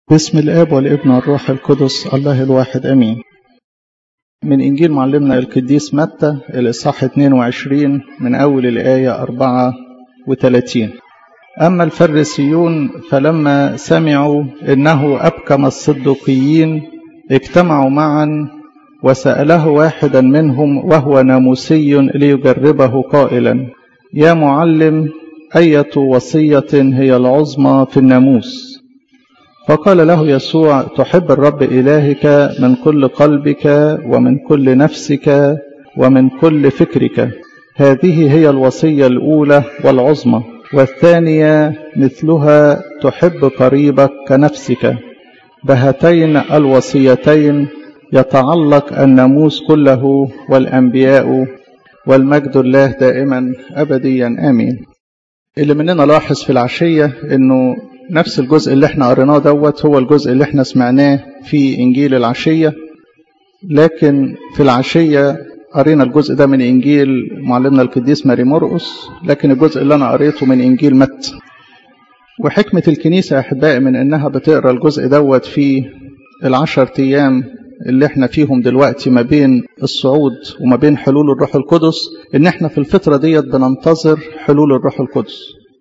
باسم الآب والابن والروح القدس الله الواحد أمين من إنجيل معلمنا القديس متى الإصحاح 22 من أول الآية 34 أما الفريسيون فلما سمعوا إنه أبكم الصدقيين اجتمعوا معا وسأله واحدا منهم وهو ناموسي ليجربه قائلا يا معلم أية وصية هي العظمى في الناموس فقال له يسوع تحب الرب إلهك من كل قلبك ومن كل نفسك ومن كل فكرك هذه هي الوصية الأولى والعظمى والثانية مثلها تحب قريبك كنفسك بهاتين الوصيتين يتعلق الناموس كله والأنبياء والمجد الله دائما أبديا آمين اللي مننا لاحظ في العشية أنه نفس الجزء اللي احنا قريناه دوت هو الجزء اللي احنا سمعناه في إنجيل العشية لكن في العشية قرينا الجزء ده من إنجيل معلمنا القديس ماري مرقس لكن الجزء اللي أنا قريته من إنجيل متى وحكمة الكنيسة يا أحبائي من إنها بتقرأ الجزء دوت في العشر أيام اللي احنا فيهم دلوقتي ما بين الصعود وما بين حلول الروح القدس إن احنا في الفترة ديت بننتظر حلول الروح القدس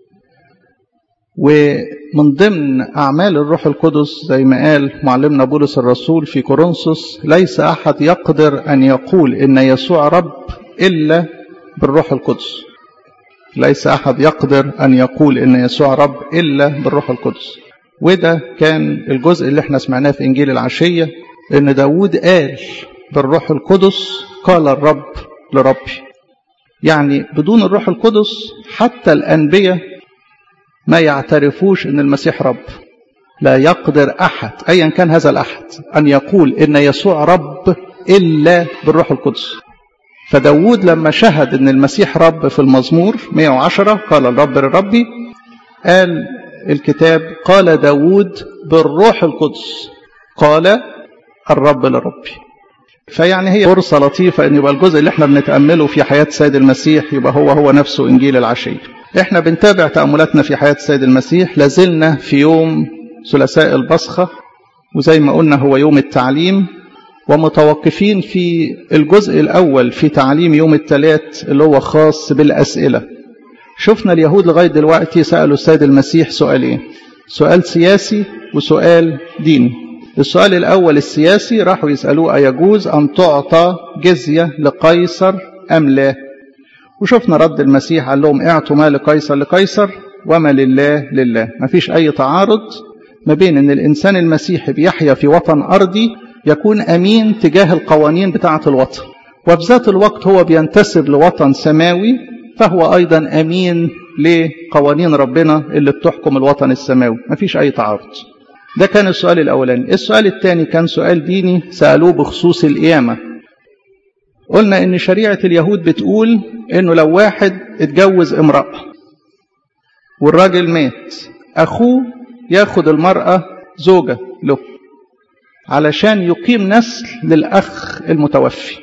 ومن ضمن أعمال الروح القدس زي ما قال معلمنا بولس الرسول في كورنثوس ليس أحد يقدر أن يقول إن يسوع رب إلا بالروح القدس ليس أحد يقدر أن يقول إن يسوع رب إلا بالروح القدس وده كان الجزء اللي احنا سمعناه في إنجيل العشية إن داود قال بالروح القدس قال الرب لربي يعني بدون الروح القدس حتى الأنبياء ما يعترفوش ان المسيح رب لا يقدر احد ايا كان هذا الاحد ان يقول ان يسوع رب الا بالروح القدس فداود لما شهد ان المسيح رب في المزمور 110 قال الرب لربي قال الكتاب قال داود بالروح القدس قال الرب لربي فيعني هي فرصة لطيفة ان يبقى الجزء اللي احنا بنتأمله في حياة سيد المسيح يبقى هو هو نفسه انجيل العشية احنا بنتابع تأملاتنا في حياة السيد المسيح لازلنا في يوم ثلاثاء البصخة وزي ما قلنا هو يوم التعليم ومتوقفين في الجزء الأول في تعليم يوم الثلاث اللي هو خاص بالأسئلة شفنا اليهود لغاية دلوقتي سألوا السيد المسيح سؤالين سؤال سياسي وسؤال ديني السؤال الأول السياسي راحوا يسألوه أيجوز أن تعطى جزية لقيصر أم لا وشفنا رد المسيح قال لهم اعطوا ما لقيصر لقيصر وما لله لله ما فيش أي تعارض ما بين أن الإنسان المسيحي بيحيا في وطن أرضي يكون أمين تجاه القوانين بتاعة الوطن وفي ذات الوقت هو بينتسب لوطن سماوي فهو أيضا أمين لقوانين ربنا اللي بتحكم الوطن السماوي ما فيش أي تعارض ده كان السؤال الأولاني السؤال الثاني كان سؤال ديني سألوه بخصوص القيامة قلنا ان شريعة اليهود بتقول انه لو واحد اتجوز امرأة والراجل مات اخوه ياخد المرأة زوجة له علشان يقيم نسل للاخ المتوفي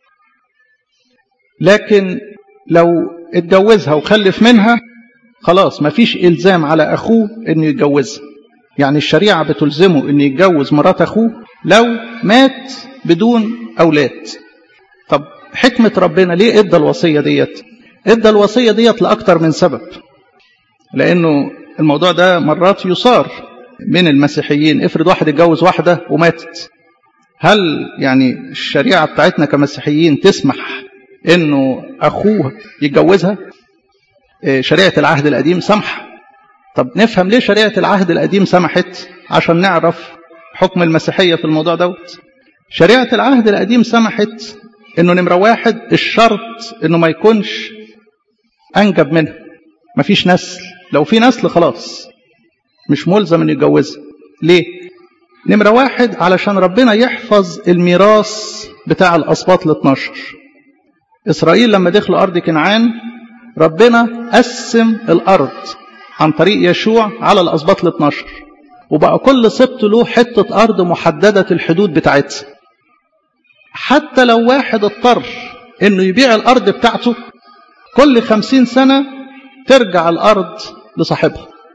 لكن لو اتجوزها وخلف منها خلاص مفيش الزام على اخوه انه يتجوزها يعني الشريعة بتلزمه انه يتجوز مرات اخوه لو مات بدون اولاد طب حكمة ربنا ليه ادى الوصية ديت ادى الوصية ديت لأكتر من سبب لأنه الموضوع ده مرات يصار من المسيحيين افرض واحد اتجوز واحدة وماتت هل يعني الشريعة بتاعتنا كمسيحيين تسمح انه اخوه يتجوزها شريعة العهد القديم سمح طب نفهم ليه شريعة العهد القديم سمحت عشان نعرف حكم المسيحية في الموضوع دوت شريعة العهد القديم سمحت انه نمره واحد الشرط انه ما يكونش انجب منها مفيش نسل لو في نسل خلاص مش ملزم انه يتجوزها ليه نمره واحد علشان ربنا يحفظ الميراث بتاع الاسباط ال 12 اسرائيل لما دخلوا ارض كنعان ربنا قسم الارض عن طريق يشوع على الاسباط ال 12 وبقى كل سبط له حته ارض محدده الحدود بتاعتها حتى لو واحد اضطر انه يبيع الارض بتاعته كل خمسين سنة ترجع الارض لصاحبها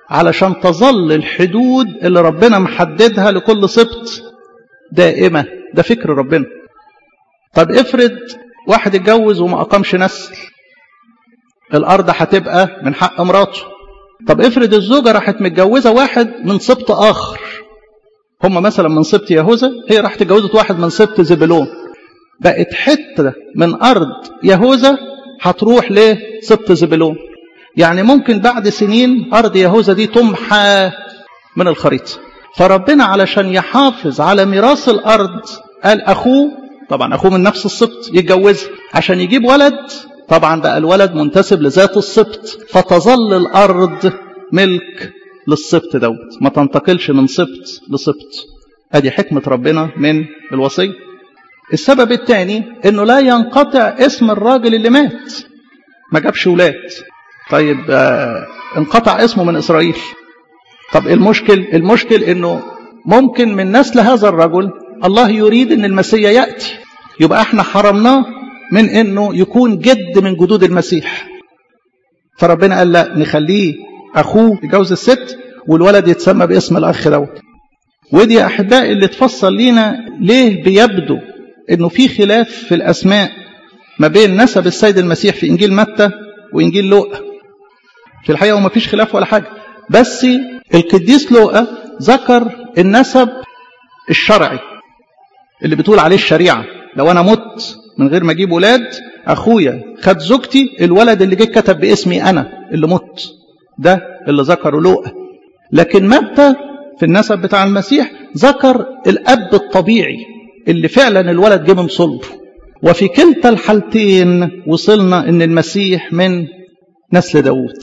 علشان تظل الحدود اللي ربنا محددها لكل سبط دائمة ده فكر ربنا طب افرض واحد اتجوز وما أقامش نسل الأرض هتبقى من حق مراته طب افرض الزوجة راحت متجوزة واحد من سبط آخر هم مثلا من سبط يهوذا هي راحت اتجوزت واحد من سبط زبلون بقت حتة من أرض يهوذا هتروح لسبط زبلون يعني ممكن بعد سنين أرض يهوذا دي تمحى من الخريطة فربنا علشان يحافظ على ميراث الأرض قال أخوه طبعا أخوه من نفس السبط يتجوزها عشان يجيب ولد طبعا بقى الولد منتسب لذات السبط فتظل الأرض ملك للسبط دوت ما تنتقلش من سبط لسبط ادي حكمة ربنا من الوصية السبب الثاني انه لا ينقطع اسم الراجل اللي مات ما جابش ولاد طيب آه انقطع اسمه من اسرائيل طب المشكل المشكل انه ممكن من نسل هذا الرجل الله يريد ان المسيح ياتي يبقى احنا حرمناه من انه يكون جد من جدود المسيح فربنا قال لا نخليه اخوه يتجوز الست والولد يتسمى باسم الاخ دوت ودي يا احبائي اللي تفصل لينا ليه بيبدو انه في خلاف في الاسماء ما بين نسب السيد المسيح في انجيل متى وانجيل لوقا في الحقيقه وما فيش خلاف ولا حاجه بس القديس لوقا ذكر النسب الشرعي اللي بتقول عليه الشريعه لو انا مت من غير ما اجيب ولاد اخويا خد زوجتي الولد اللي جه كتب باسمي انا اللي مت ده اللي ذكره لوقا لكن متى في النسب بتاع المسيح ذكر الاب الطبيعي اللي فعلا الولد جه من صلبه وفي كلتا الحالتين وصلنا ان المسيح من نسل داوود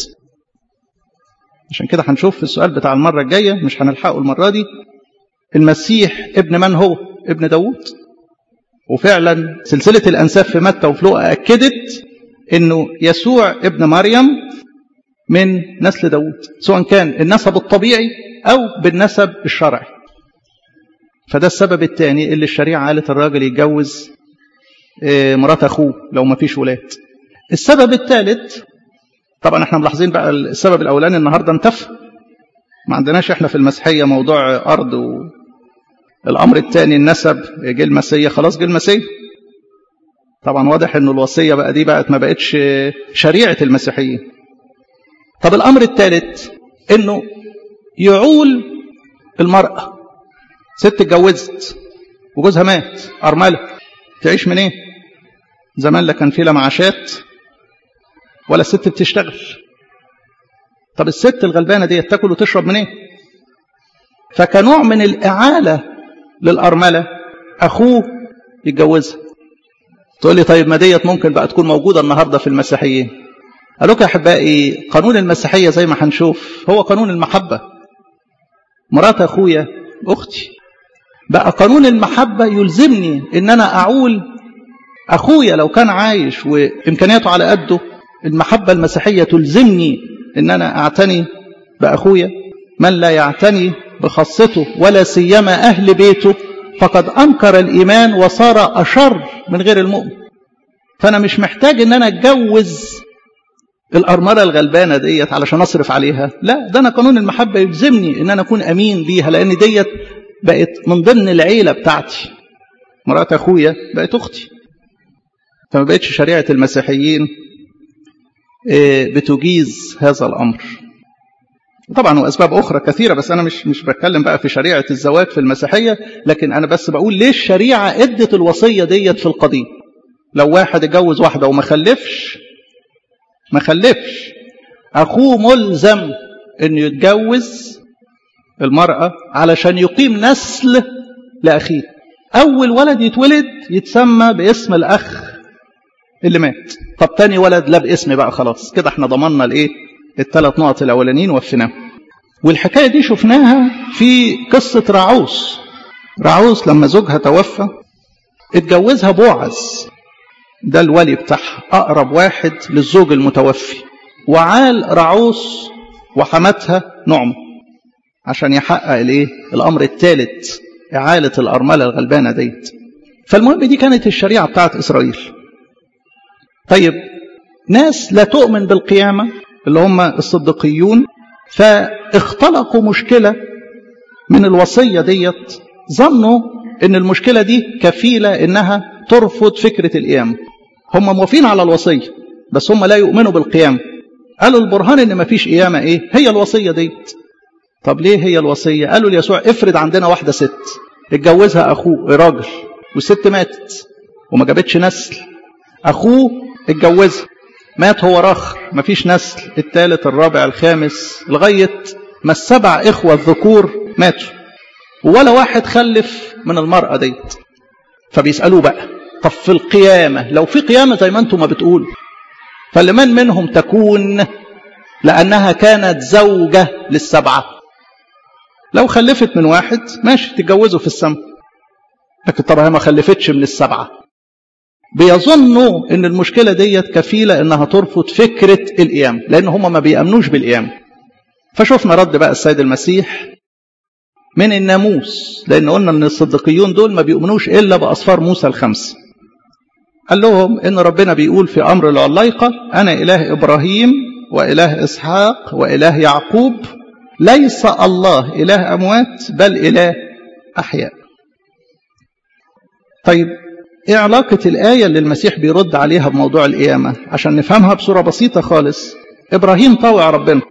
عشان كده هنشوف في السؤال بتاع المرة الجاية مش هنلحقه المرة دي المسيح ابن من هو ابن داوود وفعلا سلسلة الأنساب في متى وفي لوقا أكدت أنه يسوع ابن مريم من نسل داوود سواء كان النسب الطبيعي أو بالنسب الشرعي فده السبب الثاني اللي الشريعة قالت الراجل يتجوز مرات أخوه لو ما فيش ولاد السبب الثالث طبعا احنا ملاحظين بقى السبب الأولاني النهاردة انتفى ما عندناش احنا في المسيحية موضوع أرض و... الأمر الثاني النسب جه المسيح خلاص جه المسيح طبعا واضح انه الوصية بقى دي بقت ما بقتش شريعة المسيحيين طب الأمر الثالث انه يعول المرأة ست اتجوزت وجوزها مات أرملة تعيش منين؟ إيه؟ زمان لا كان في لا معاشات ولا الست بتشتغل طب الست الغلبانة دي تاكل وتشرب منين؟ إيه؟ فكنوع من الإعالة للأرملة أخوه يتجوزها تقول لي طيب ما ديت ممكن بقى تكون موجودة النهاردة في المسيحيين قالوا يا أحبائي قانون المسيحية زي ما هنشوف هو قانون المحبة مرات أخويا أختي بقى قانون المحبة يلزمني إن أنا أعول أخويا لو كان عايش وإمكانياته على قده المحبة المسيحية تلزمني إن أنا أعتني بأخويا من لا يعتني بخاصته ولا سيما أهل بيته فقد أنكر الإيمان وصار أشر من غير المؤمن فأنا مش محتاج إن أنا أتجوز الأرملة الغلبانة ديت علشان أصرف عليها لا ده أنا قانون المحبة يلزمني إن أنا أكون أمين ليها لأن ديت بقت من ضمن العيلة بتاعتي مرات أخويا بقت أختي فما بقتش شريعة المسيحيين بتجيز هذا الأمر طبعا واسباب اخرى كثيره بس انا مش مش بتكلم بقى في شريعه الزواج في المسيحيه لكن انا بس بقول ليه الشريعه ادت الوصيه ديت في القديم لو واحد اتجوز واحده وما خلفش ما خلفش اخوه ملزم انه يتجوز المراه علشان يقيم نسل لاخيه اول ولد يتولد يتسمى باسم الاخ اللي مات طب تاني ولد لا باسم بقى خلاص كده احنا ضمننا الايه الثلاث نقط الاولانيين وفيناهم والحكايه دي شفناها في قصه راعوس راعوس لما زوجها توفى اتجوزها بوعز ده الولي بتاعها اقرب واحد للزوج المتوفي وعال راعوس وحماتها نعمه عشان يحقق الايه الامر الثالث اعاله الارمله الغلبانه ديت فالمهم دي كانت الشريعه بتاعت اسرائيل طيب ناس لا تؤمن بالقيامه اللي هم الصديقيون فاختلقوا مشكلة من الوصية ديت ظنوا ان المشكلة دي كفيلة انها ترفض فكرة القيام هم موافقين على الوصية بس هم لا يؤمنوا بالقيام قالوا البرهان ان مفيش قيامة ايه هي الوصية ديت طب ليه هي الوصية قالوا ليسوع افرض عندنا واحدة ست اتجوزها اخوه راجل والست ماتت وما جابتش نسل اخوه اتجوزها مات هو رخر مفيش نسل الثالث الرابع الخامس لغاية ما السبع إخوة الذكور ماتوا ولا واحد خلف من المرأة ديت فبيسألوه بقى طب في القيامة لو في قيامة زي ما انتم ما بتقول فلمن منهم تكون لأنها كانت زوجة للسبعة لو خلفت من واحد ماشي تتجوزوا في السماء لكن طبعا ما خلفتش من السبعة بيظنوا ان المشكلة ديت كفيلة انها ترفض فكرة القيام لان هم ما بيأمنوش بالقيام فشوفنا رد بقى السيد المسيح من الناموس لان قلنا ان الصديقيون دول ما بيؤمنوش الا باصفار موسى الخمس قال لهم ان ربنا بيقول في امر العلايقة انا اله ابراهيم واله اسحاق واله يعقوب ليس الله اله اموات بل اله احياء طيب ايه علاقة الآية اللي المسيح بيرد عليها بموضوع القيامة عشان نفهمها بصورة بسيطة خالص إبراهيم طوع ربنا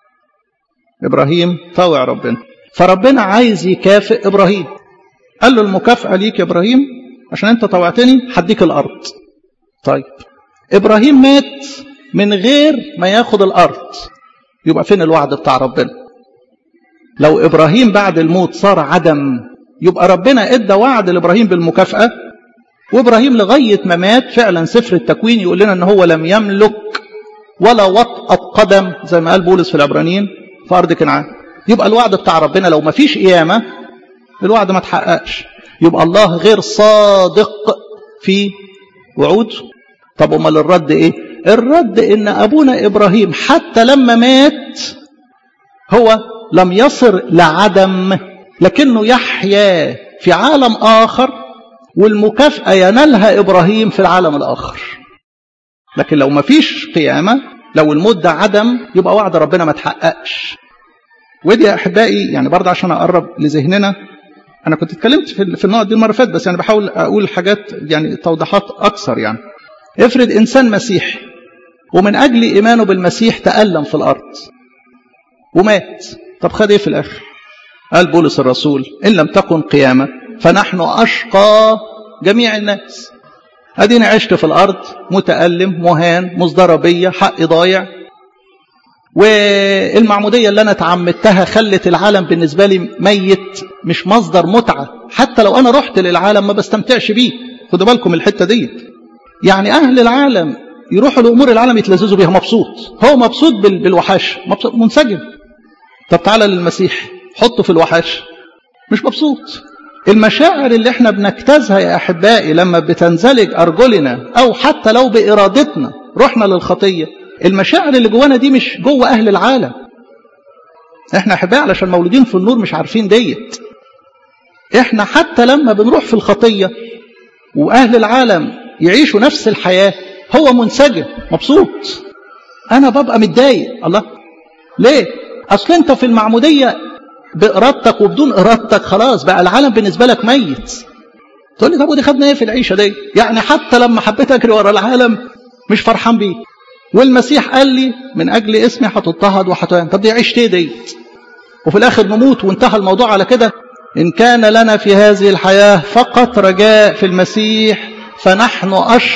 إبراهيم طوع ربنا فربنا عايز يكافئ إبراهيم قال له المكافأة ليك يا إبراهيم عشان أنت طوعتني هديك الأرض طيب إبراهيم مات من غير ما ياخد الأرض يبقى فين الوعد بتاع ربنا لو إبراهيم بعد الموت صار عدم يبقى ربنا ادى وعد لإبراهيم بالمكافأة وابراهيم لغايه ما مات فعلا سفر التكوين يقول لنا ان هو لم يملك ولا وطأة قدم زي ما قال بولس في العبرانيين في ارض كنعان يبقى الوعد بتاع ربنا لو ما فيش قيامه الوعد ما تحققش يبقى الله غير صادق في وعوده طب امال الرد ايه الرد ان ابونا ابراهيم حتى لما مات هو لم يصر لعدم لكنه يحيا في عالم اخر والمكافأة ينالها إبراهيم في العالم الآخر لكن لو ما فيش قيامة لو الموت ده عدم يبقى وعد ربنا ما تحققش ودي يا أحبائي يعني برضه عشان أقرب لذهننا أنا كنت اتكلمت في في النقط دي المرة فاتت بس يعني بحاول أقول حاجات يعني توضيحات أكثر يعني افرض إنسان مسيحي ومن أجل إيمانه بالمسيح تألم في الأرض ومات طب خد إيه في الآخر قال بولس الرسول إن لم تكن قيامة فنحن أشقى جميع الناس أديني عشت في الأرض متألم مهان مزدربية حق ضايع والمعمودية اللي أنا تعمدتها خلت العالم بالنسبة لي ميت مش مصدر متعة حتى لو أنا رحت للعالم ما بستمتعش بيه خدوا بالكم الحتة دي يعني أهل العالم يروحوا لأمور العالم يتلذذوا بيها مبسوط هو مبسوط بالوحش مبسوط منسجم طب تعالى للمسيح حطه في الوحش مش مبسوط المشاعر اللي احنا بنجتازها يا احبائي لما بتنزلج ارجلنا او حتى لو بارادتنا رحنا للخطيه المشاعر اللي جوانا دي مش جوه اهل العالم احنا احبائي علشان مولودين في النور مش عارفين ديت احنا حتى لما بنروح في الخطيه واهل العالم يعيشوا نفس الحياه هو منسجم مبسوط انا ببقى متضايق الله ليه اصل انت في المعموديه بإرادتك وبدون إرادتك خلاص بقى العالم بالنسبة لك ميت تقول لي طب ودي خدنا ايه في العيشة دي يعني حتى لما حبيت أجري ورا العالم مش فرحان بيه والمسيح قال لي من أجل اسمي هتضطهد وهتهان طب دي عيشت ايه ديت وفي الآخر نموت وانتهى الموضوع على كده إن كان لنا في هذه الحياة فقط رجاء في المسيح فنحن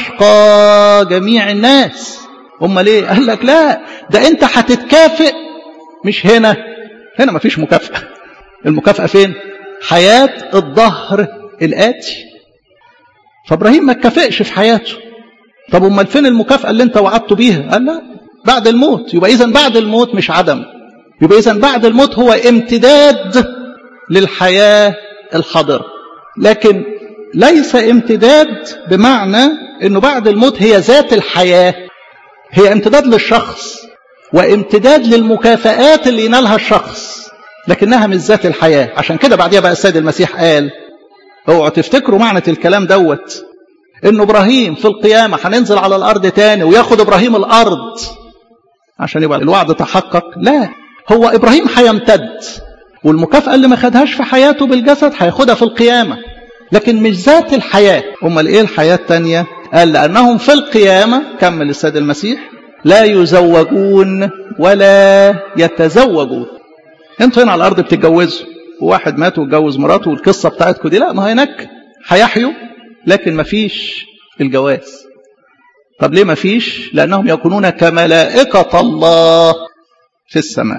أشقى جميع الناس هم ليه قال لك لا ده أنت هتتكافئ مش هنا هنا مفيش مكافأة المكافأة فين حياة الظهر الآتي فإبراهيم ما اتكافئش في حياته طب امال فين المكافأة اللي انت وعدته بيها قال لا بعد الموت يبقى إذا بعد الموت مش عدم يبقى إذا بعد الموت هو امتداد للحياة الحاضرة لكن ليس امتداد بمعنى انه بعد الموت هي ذات الحياة هي امتداد للشخص وامتداد للمكافآت اللي ينالها الشخص لكنها مش ذات الحياة عشان كده بعديها بقى السيد المسيح قال اوعوا تفتكروا معنى الكلام دوت انه ابراهيم في القيامة هننزل على الارض تاني وياخد ابراهيم الارض عشان يبقى الوعد تحقق لا هو ابراهيم هيمتد والمكافاه اللي ما خدهاش في حياته بالجسد هياخدها في القيامه لكن مش ذات الحياه امال ايه الحياه الثانيه قال لانهم في القيامه كمل السيد المسيح لا يزوجون ولا يتزوجون انتوا هنا على الارض بتتجوزوا وواحد مات واتجوز مراته والقصه بتاعتكم دي لا ما هناك هيحيوا لكن ما فيش الجواز طب ليه ما فيش لانهم يكونون كملائكه الله في السماء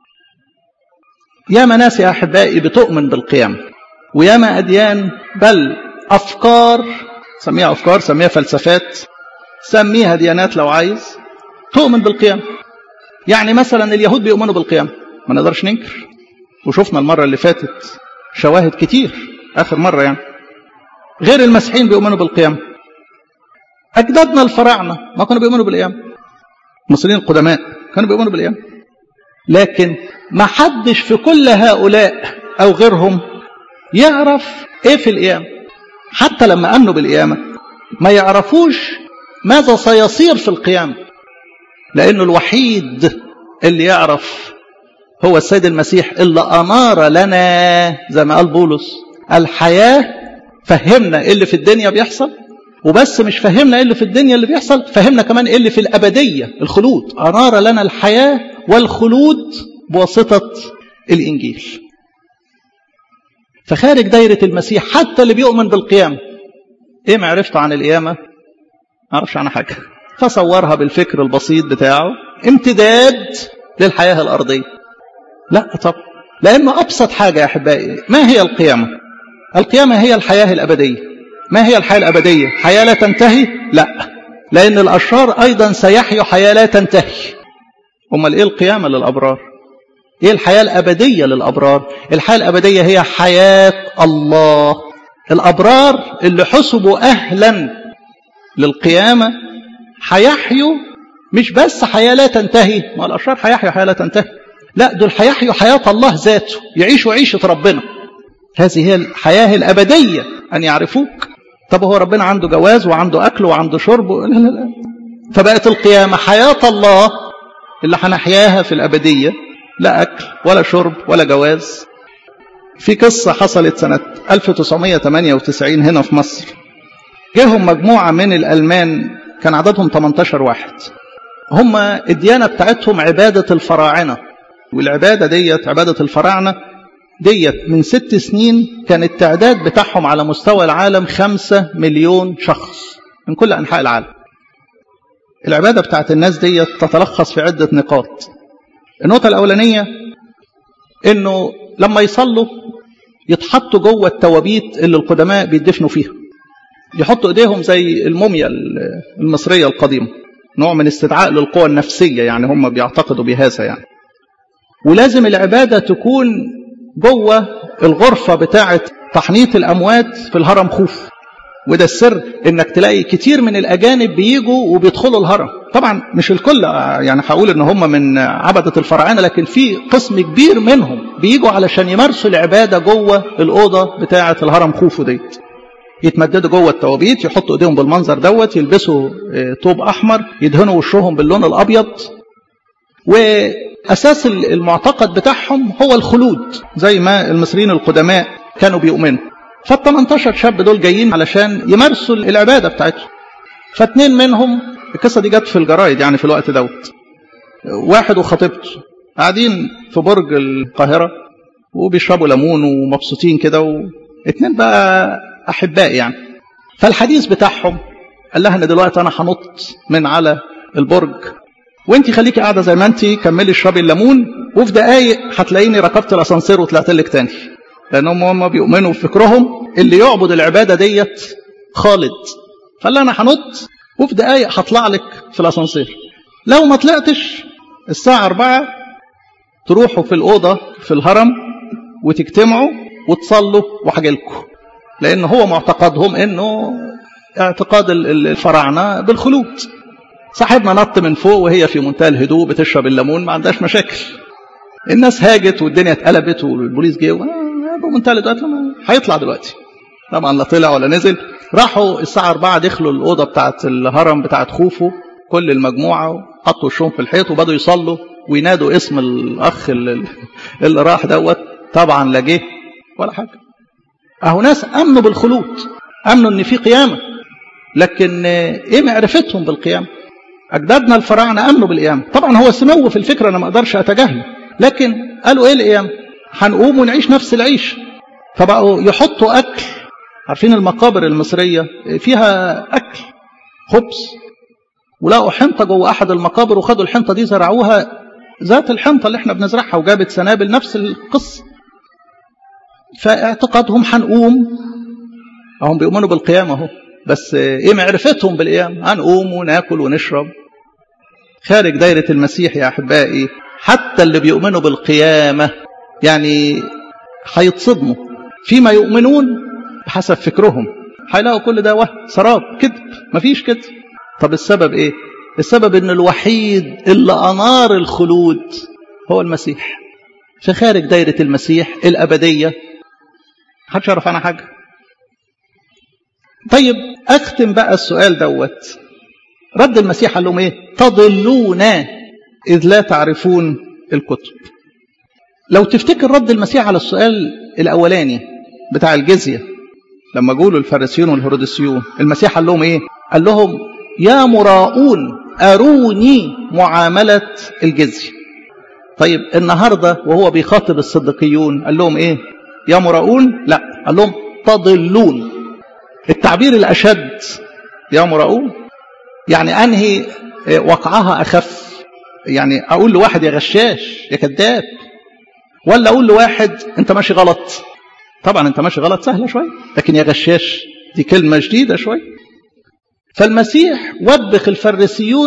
ياما ناس يا احبائي بتؤمن بالقيامه وياما اديان بل افكار سميها افكار سميها فلسفات سميها ديانات لو عايز تؤمن بالقيامه يعني مثلا اليهود بيؤمنوا بالقيامه ما نقدرش ننكر وشفنا المره اللي فاتت شواهد كتير اخر مره يعني غير المسيحيين بيؤمنوا بالقيامه اجدادنا الفراعنه ما كانوا بيؤمنوا بالقيامه المصريين القدماء كانوا بيؤمنوا بالقيامه لكن ما حدش في كل هؤلاء او غيرهم يعرف ايه في القيامه حتى لما امنوا بالقيامه ما يعرفوش ماذا سيصير في القيامه لانه الوحيد اللي يعرف هو السيد المسيح اللي انار لنا زي ما قال بولس الحياه فهمنا ايه اللي في الدنيا بيحصل وبس مش فهمنا ايه اللي في الدنيا اللي بيحصل فهمنا كمان ايه اللي في الابديه الخلود انار لنا الحياه والخلود بواسطه الانجيل فخارج دايره المسيح حتى اللي بيؤمن بالقيامه ايه معرفته عن القيامه ما اعرفش عنها حاجه فصورها بالفكر البسيط بتاعه امتداد للحياه الارضيه لا طب لانه ابسط حاجه يا احبائي ما هي القيامه القيامه هي الحياه الابديه ما هي الحياه الابديه حياه لا تنتهي لا لان الاشرار ايضا سيحيوا حياه لا تنتهي امال ايه القيامه للابرار ايه الحياه الابديه للابرار الحياه الابديه هي حياه الله الابرار اللي حسبوا اهلا للقيامه هيحيوا مش بس حياه لا تنتهي ما الاشرار هيحيوا حياه لا تنتهي لا دول هيحيوا حياه الله ذاته يعيشوا عيشه ربنا هذه هي الحياه الابديه ان يعرفوك طب هو ربنا عنده جواز وعنده اكل وعنده شرب لا لا لا فبقت القيامه حياه الله اللي هنحياها في الابديه لا اكل ولا شرب ولا جواز في قصه حصلت سنه 1998 هنا في مصر جاهم مجموعه من الالمان كان عددهم 18 واحد هم الديانه بتاعتهم عباده الفراعنه والعباده ديت عباده الفراعنه ديت من ست سنين كان التعداد بتاعهم على مستوى العالم خمسة مليون شخص من كل أنحاء العالم العبادة بتاعت الناس ديت تتلخص في عدة نقاط النقطة الأولانية إنه لما يصلوا يتحطوا جوه التوابيت اللي القدماء بيدفنوا فيها يحطوا ايديهم زي الموميا المصريه القديمه نوع من استدعاء للقوى النفسيه يعني هم بيعتقدوا بهذا يعني ولازم العباده تكون جوه الغرفه بتاعه تحنيط الاموات في الهرم خوف وده السر انك تلاقي كتير من الاجانب بيجوا وبيدخلوا الهرم طبعا مش الكل يعني هقول ان هم من عبده الفراعنه لكن في قسم كبير منهم بيجوا علشان يمارسوا العباده جوه الاوضه بتاعه الهرم خوفو ديت يتمددوا جوه التوابيت يحطوا ايديهم بالمنظر دوت يلبسوا طوب احمر يدهنوا وشهم باللون الابيض واساس المعتقد بتاعهم هو الخلود زي ما المصريين القدماء كانوا بيؤمنوا فال 18 شاب دول جايين علشان يمارسوا العباده بتاعتهم فاتنين منهم القصه دي جت في الجرايد يعني في الوقت دوت واحد وخطيبته قاعدين في برج القاهره وبيشربوا ليمون ومبسوطين كده واتنين بقى احباء يعني فالحديث بتاعهم قال لها ان دلوقتي انا هنط من على البرج وانت خليكي قاعده زي ما انت كملي اشربي الليمون وفي دقايق هتلاقيني ركبت الاسانسير وطلعت لك تاني لانهم هم بيؤمنوا بفكرهم اللي يعبد العباده ديت خالد فقال انا هنط وفي دقايق هطلع لك في الاسانسير لو ما طلعتش الساعه 4 تروحوا في الاوضه في الهرم وتجتمعوا وتصلوا وهاجي لكم لان هو معتقدهم انه اعتقاد الفراعنه بالخلود صاحبنا نط من فوق وهي في منتهى الهدوء بتشرب الليمون ما عندهاش مشاكل الناس هاجت والدنيا اتقلبت والبوليس جه بمنتهى الهدوء هيطلع دلوقتي طبعا لا طلع ولا نزل راحوا الساعه 4 دخلوا الاوضه بتاعه الهرم بتاعه خوفو كل المجموعه حطوا وشهم في الحيط وبدوا يصلوا وينادوا اسم الاخ اللي, اللي راح دوت طبعا لا جه ولا حاجه اهو ناس امنوا بالخلود امنوا ان في قيامه لكن ايه معرفتهم بالقيامه اجدادنا الفراعنه امنوا بالقيامه طبعا هو سمو في الفكره انا ما اقدرش اتجاهله لكن قالوا ايه القيامه هنقوم ونعيش نفس العيش فبقوا يحطوا اكل عارفين المقابر المصريه فيها اكل خبز ولقوا حنطه جوه احد المقابر وخدوا الحنطه دي زرعوها ذات الحنطه اللي احنا بنزرعها وجابت سنابل نفس القصه فاعتقادهم هنقوم هم بيؤمنوا بالقيامه اهو بس ايه معرفتهم بالقيام هنقوم وناكل ونشرب خارج دايره المسيح يا احبائي حتى اللي بيؤمنوا بالقيامه يعني هيتصدموا فيما يؤمنون بحسب فكرهم هيلاقوا كل ده وهم سراب كذب مفيش كده طب السبب ايه السبب ان الوحيد اللي انار الخلود هو المسيح في خارج دايره المسيح الابديه محدش يعرف عنها حاجه طيب اختم بقى السؤال دوت رد المسيح قال لهم ايه تضلون اذ لا تعرفون الكتب لو تفتكر رد المسيح على السؤال الاولاني بتاع الجزيه لما جولوا الفارسيون والهرودسيون المسيح قال لهم ايه قال لهم يا مراؤون اروني معامله الجزيه طيب النهارده وهو بيخاطب الصديقيون قال لهم ايه يا مراؤون لا قال لهم تضلون التعبير الاشد يا مراؤون يعني انهي وقعها اخف يعني اقول لواحد يا غشاش يا كذاب ولا اقول لواحد انت ماشي غلط طبعا انت ماشي غلط سهله شويه لكن يا غشاش دي كلمه جديده شويه فالمسيح وبخ الفريسيون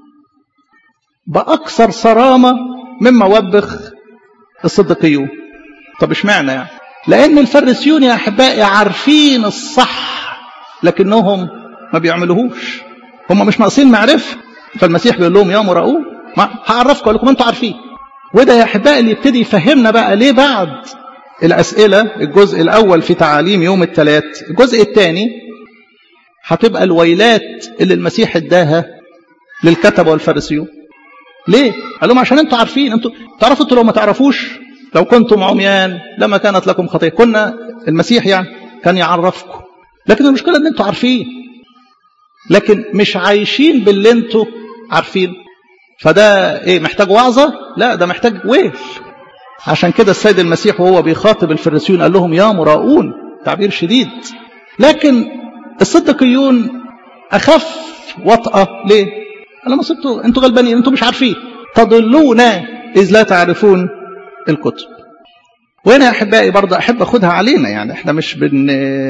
باكثر صرامه مما وبخ الصديقيون طب اشمعنى يعني لان الفريسيون يا احبائي عارفين الصح لكنهم ما بيعملوهوش هم مش ناقصين معرفه فالمسيح بيقول لهم يا مراؤون ما هعرفكم اقول لكم انتوا عارفين وده يا احبائي اللي يبتدي يفهمنا بقى ليه بعد الاسئله الجزء الاول في تعاليم يوم الثلاث الجزء الثاني هتبقى الويلات اللي المسيح اداها للكتبه والفارسيون ليه قال لهم عشان انتوا عارفين انتوا تعرفوا انتوا لو ما تعرفوش لو كنتم عميان لما كانت لكم خطيه كنا المسيح يعني كان يعرفكم لكن المشكله ان انتوا عارفين لكن مش عايشين باللي انتوا عارفين فده ايه محتاج وعظه لا ده محتاج ويل عشان كده السيد المسيح وهو بيخاطب الفريسيون قال لهم يا مراؤون تعبير شديد لكن الصديقيون اخف وطأة ليه قال لهم انتوا انتوا غلبانين انتوا مش عارفين تضلون اذ لا تعرفون الكتب وهنا يا احبائي برضه احب اخدها علينا يعني احنا مش بن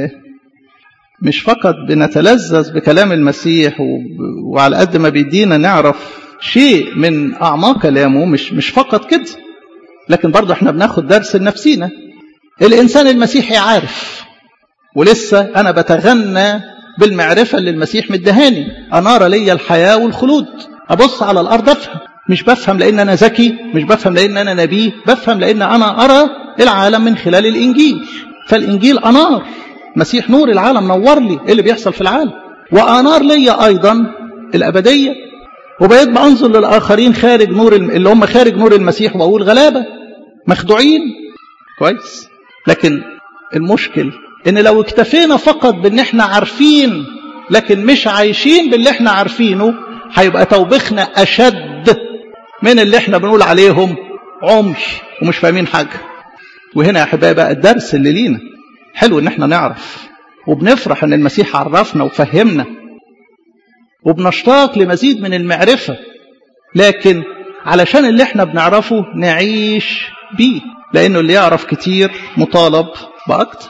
مش فقط بنتلذذ بكلام المسيح و... وعلى قد ما بيدينا نعرف شيء من اعماق كلامه مش مش فقط كده لكن برضه احنا بناخد درس لنفسينا الانسان المسيحي عارف ولسه انا بتغنى بالمعرفه اللي المسيح مدهاني انار لي الحياه والخلود ابص على الارض افهم مش بفهم لان انا ذكي مش بفهم لان انا نبي بفهم لان انا ارى العالم من خلال الانجيل فالانجيل انار مسيح نور العالم نور لي ايه اللي بيحصل في العالم وانار لي ايضا الابديه وبقيت بانظر للاخرين خارج نور اللي هم خارج نور المسيح واقول غلابه مخدوعين كويس لكن المشكل ان لو اكتفينا فقط بان احنا عارفين لكن مش عايشين باللي احنا عارفينه هيبقى توبخنا اشد من اللي احنا بنقول عليهم عمي ومش فاهمين حاجه وهنا يا احبائي بقى الدرس اللي لينا حلو ان احنا نعرف وبنفرح ان المسيح عرفنا وفهمنا وبنشتاق لمزيد من المعرفه لكن علشان اللي احنا بنعرفه نعيش بيه لانه اللي يعرف كتير مطالب باكتر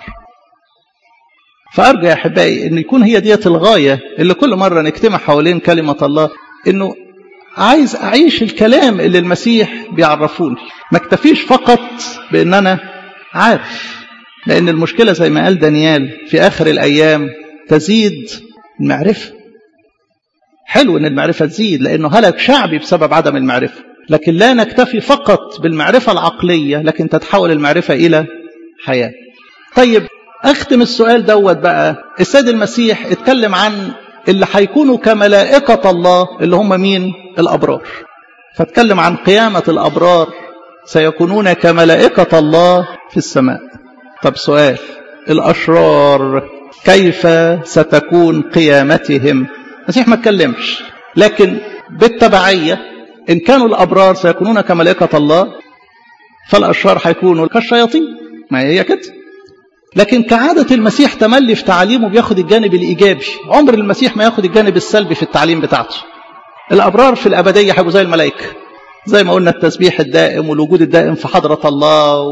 فارجو يا احبائي ان يكون هي ديت الغايه اللي كل مره نجتمع حوالين كلمه الله انه عايز اعيش الكلام اللي المسيح بيعرفوني ما اكتفيش فقط بان انا عارف لان المشكله زي ما قال دانيال في اخر الايام تزيد المعرفه حلو ان المعرفه تزيد لانه هلك شعبي بسبب عدم المعرفه لكن لا نكتفي فقط بالمعرفه العقليه لكن تتحول المعرفه الى حياه طيب اختم السؤال دوت بقى السيد المسيح اتكلم عن اللي هيكونوا كملائكه الله اللي هم مين الابرار فاتكلم عن قيامة الأبرار سيكونون كملائكة الله في السماء طب سؤال الأشرار كيف ستكون قيامتهم المسيح ما اتكلمش لكن بالتبعية إن كانوا الأبرار سيكونون كملائكة الله فالأشرار هيكونوا كالشياطين ما هي كده لكن كعادة المسيح تملي في تعليمه بياخد الجانب الإيجابي عمر المسيح ما ياخد الجانب السلبي في التعليم بتاعته الأبرار في الأبدية هيبقوا زي الملائكة زي ما قلنا التسبيح الدائم والوجود الدائم في حضرة الله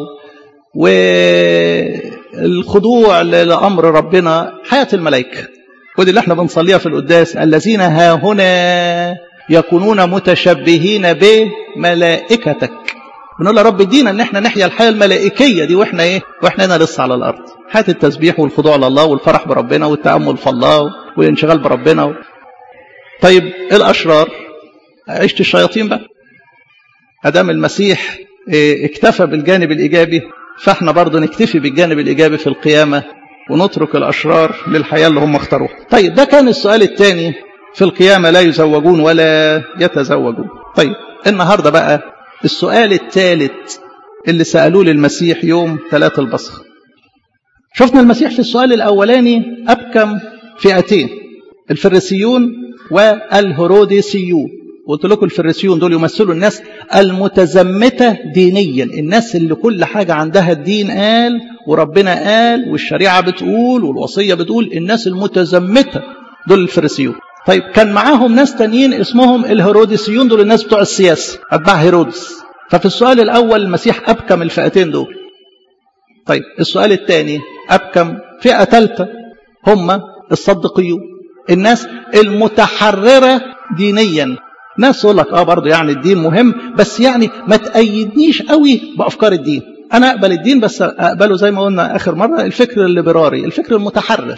والخضوع لأمر ربنا حياة الملائكة ودي اللي احنا بنصليها في القداس الذين ها هنا يكونون متشبهين بملائكتك بنقول يا رب ادينا ان احنا نحيا الحياه الملائكيه دي واحنا ايه واحنا هنا لسه على الارض حياه التسبيح والخضوع لله والفرح بربنا والتامل في الله والانشغال بربنا و... طيب الاشرار عشت الشياطين بقى ادام المسيح اكتفى بالجانب الايجابي فاحنا برضه نكتفي بالجانب الايجابي في القيامه ونترك الاشرار للحياه اللي هم اختاروها طيب ده كان السؤال الثاني في القيامه لا يزوجون ولا يتزوجون طيب النهارده بقى السؤال الثالث اللي سألوه للمسيح يوم ثلاث البصخ شفنا المسيح في السؤال الأولاني أبكم فئتين الفريسيون والهروديسيون قلت لكم الفريسيون دول يمثلوا الناس المتزمتة دينيا الناس اللي كل حاجة عندها الدين قال وربنا قال والشريعة بتقول والوصية بتقول الناس المتزمتة دول الفريسيون طيب كان معاهم ناس تانيين اسمهم الهروديسيون دول الناس بتوع السياسة أتباع هيرودس ففي السؤال الأول المسيح أبكم الفئتين دول طيب السؤال الثاني أبكم فئة ثالثة هم الصدقيون الناس المتحررة دينيا ناس يقول لك اه برضه يعني الدين مهم بس يعني ما تأيدنيش قوي بأفكار الدين أنا أقبل الدين بس أقبله زي ما قلنا آخر مرة الفكر الليبراري الفكر المتحرر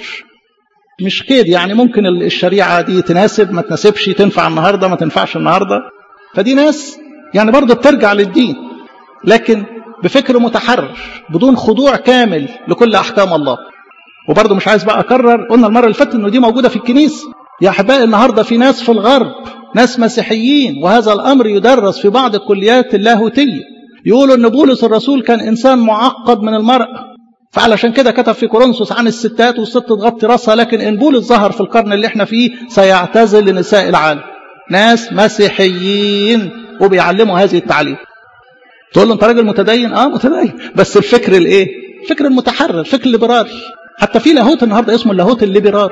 مش كده يعني ممكن الشريعة دي تناسب ما تناسبش تنفع النهاردة ما تنفعش النهاردة فدي ناس يعني برضه بترجع للدين لكن بفكر متحرر بدون خضوع كامل لكل أحكام الله وبرضه مش عايز بقى أكرر قلنا المرة اللي فاتت إنه دي موجودة في الكنيسة يا أحبائي النهاردة في ناس في الغرب ناس مسيحيين وهذا الأمر يدرس في بعض الكليات اللاهوتية يقولوا إن بولس الرسول كان إنسان معقد من المرأة فعلشان كده كتب في كورنثوس عن الستات والست تغطي راسها لكن ان بولس ظهر في القرن اللي احنا فيه سيعتزل لنساء العالم ناس مسيحيين وبيعلموا هذه التعليم تقول له انت راجل متدين اه متدين بس الفكر الايه الفكر المتحرر الفكر الليبراري حتى في لاهوت النهارده اسمه اللاهوت الليبراري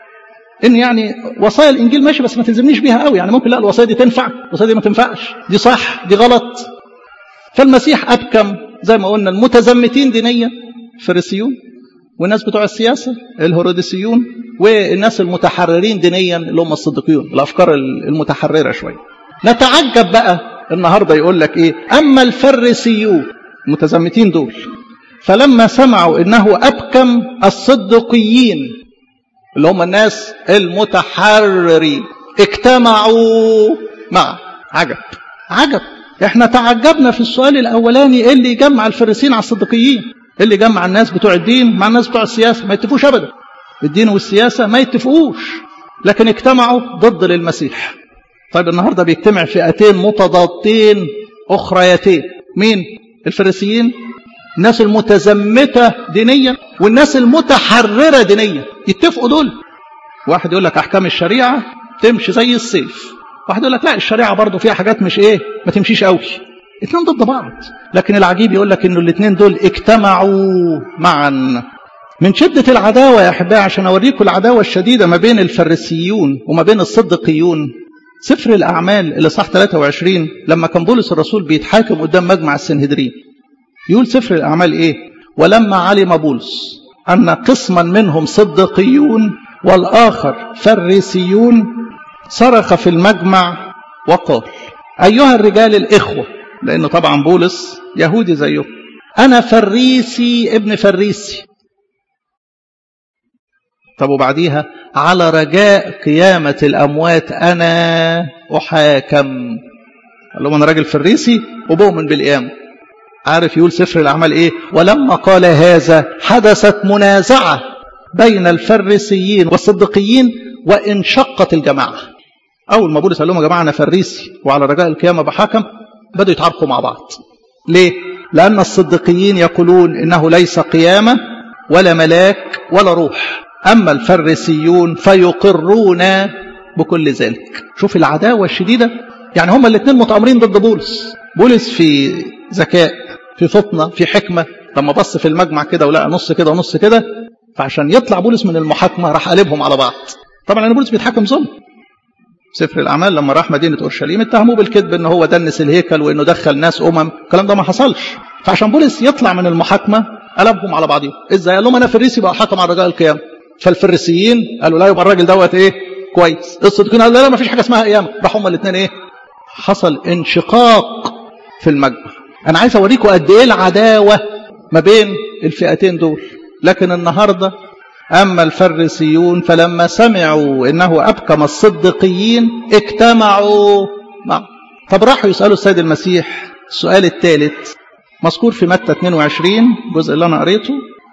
ان يعني وصايا الانجيل ماشي بس ما تلزمنيش بيها قوي يعني ممكن لا الوصايا دي تنفع الوصايا دي ما تنفعش دي صح دي غلط فالمسيح ابكم زي ما قلنا المتزمتين دينيا الفريسيون والناس بتوع السياسة الهروديسيون والناس المتحررين دينيا اللي هم الصديقيون الأفكار المتحررة شوية نتعجب بقى النهاردة يقول لك إيه أما الفريسيون المتزمتين دول فلما سمعوا إنه أبكم الصدقيين اللي هم الناس المتحررين اجتمعوا مع عجب عجب احنا تعجبنا في السؤال الاولاني ايه اللي يجمع الفريسيين على الصديقيين اللي جمع الناس بتوع الدين مع الناس بتوع السياسة ما يتفقوش أبدا الدين والسياسة ما يتفقوش لكن اجتمعوا ضد للمسيح طيب النهاردة بيجتمع فئتين متضادين أخريتين مين الفريسيين الناس المتزمتة دينيا والناس المتحررة دينيا يتفقوا دول واحد يقول لك أحكام الشريعة تمشي زي السيف واحد يقول لك لا الشريعة برضو فيها حاجات مش ايه ما تمشيش قوي اثنين ضد بعض لكن العجيب يقول لك انه الاثنين دول اجتمعوا معا من شدة العداوة يا أحبائي عشان أوريكم العداوة الشديدة ما بين الفريسيون وما بين الصدقيون سفر الأعمال اللي صح 23 لما كان بولس الرسول بيتحاكم قدام مجمع السنهدرين يقول سفر الأعمال إيه ولما علم بولس أن قسما منهم صدقيون والآخر فريسيون صرخ في المجمع وقال أيها الرجال الإخوة لأنه طبعا بولس يهودي زيه أنا فريسي ابن فريسي طب وبعديها على رجاء قيامة الأموات أنا أحاكم قال لهم أنا راجل فريسي وبؤمن بالقيامة عارف يقول سفر الأعمال إيه ولما قال هذا حدثت منازعة بين الفريسيين والصدقيين وانشقت الجماعة اول ما بولس قال لهم يا جماعه انا فريسي وعلى رجاء القيامه بحكم بدوا يتعاركوا مع بعض ليه لان الصديقيين يقولون انه ليس قيامه ولا ملاك ولا روح اما الفريسيون فيقرون بكل ذلك شوف العداوه الشديده يعني هما الاثنين متامرين ضد بولس بولس في ذكاء في فطنه في حكمه لما بص في المجمع كده ولقى نص كده ونص كده فعشان يطلع بولس من المحاكمه راح قلبهم على بعض طبعا لان بولس بيتحكم ظلم سفر الاعمال لما راح مدينه اورشليم اتهموه بالكذب ان هو دنس الهيكل وانه دخل ناس امم الكلام ده ما حصلش فعشان بولس يطلع من المحاكمه قلبهم على بعضهم ازاي قال لهم انا فريسي بقى حكم على رجاء القيامه فالفريسيين قالوا لا يبقى الراجل دوت ايه كويس الصديقين قالوا لا, لا ما فيش حاجه اسمها قيامه راحوا هما الاثنين ايه حصل انشقاق في المجمع انا عايز اوريكم قد ايه العداوه ما بين الفئتين دول لكن النهارده أما الفريسيون فلما سمعوا إنه أبكم الصديقيين اجتمعوا معه طب راحوا يسألوا السيد المسيح السؤال الثالث مذكور في متى 22 الجزء اللي أنا قريته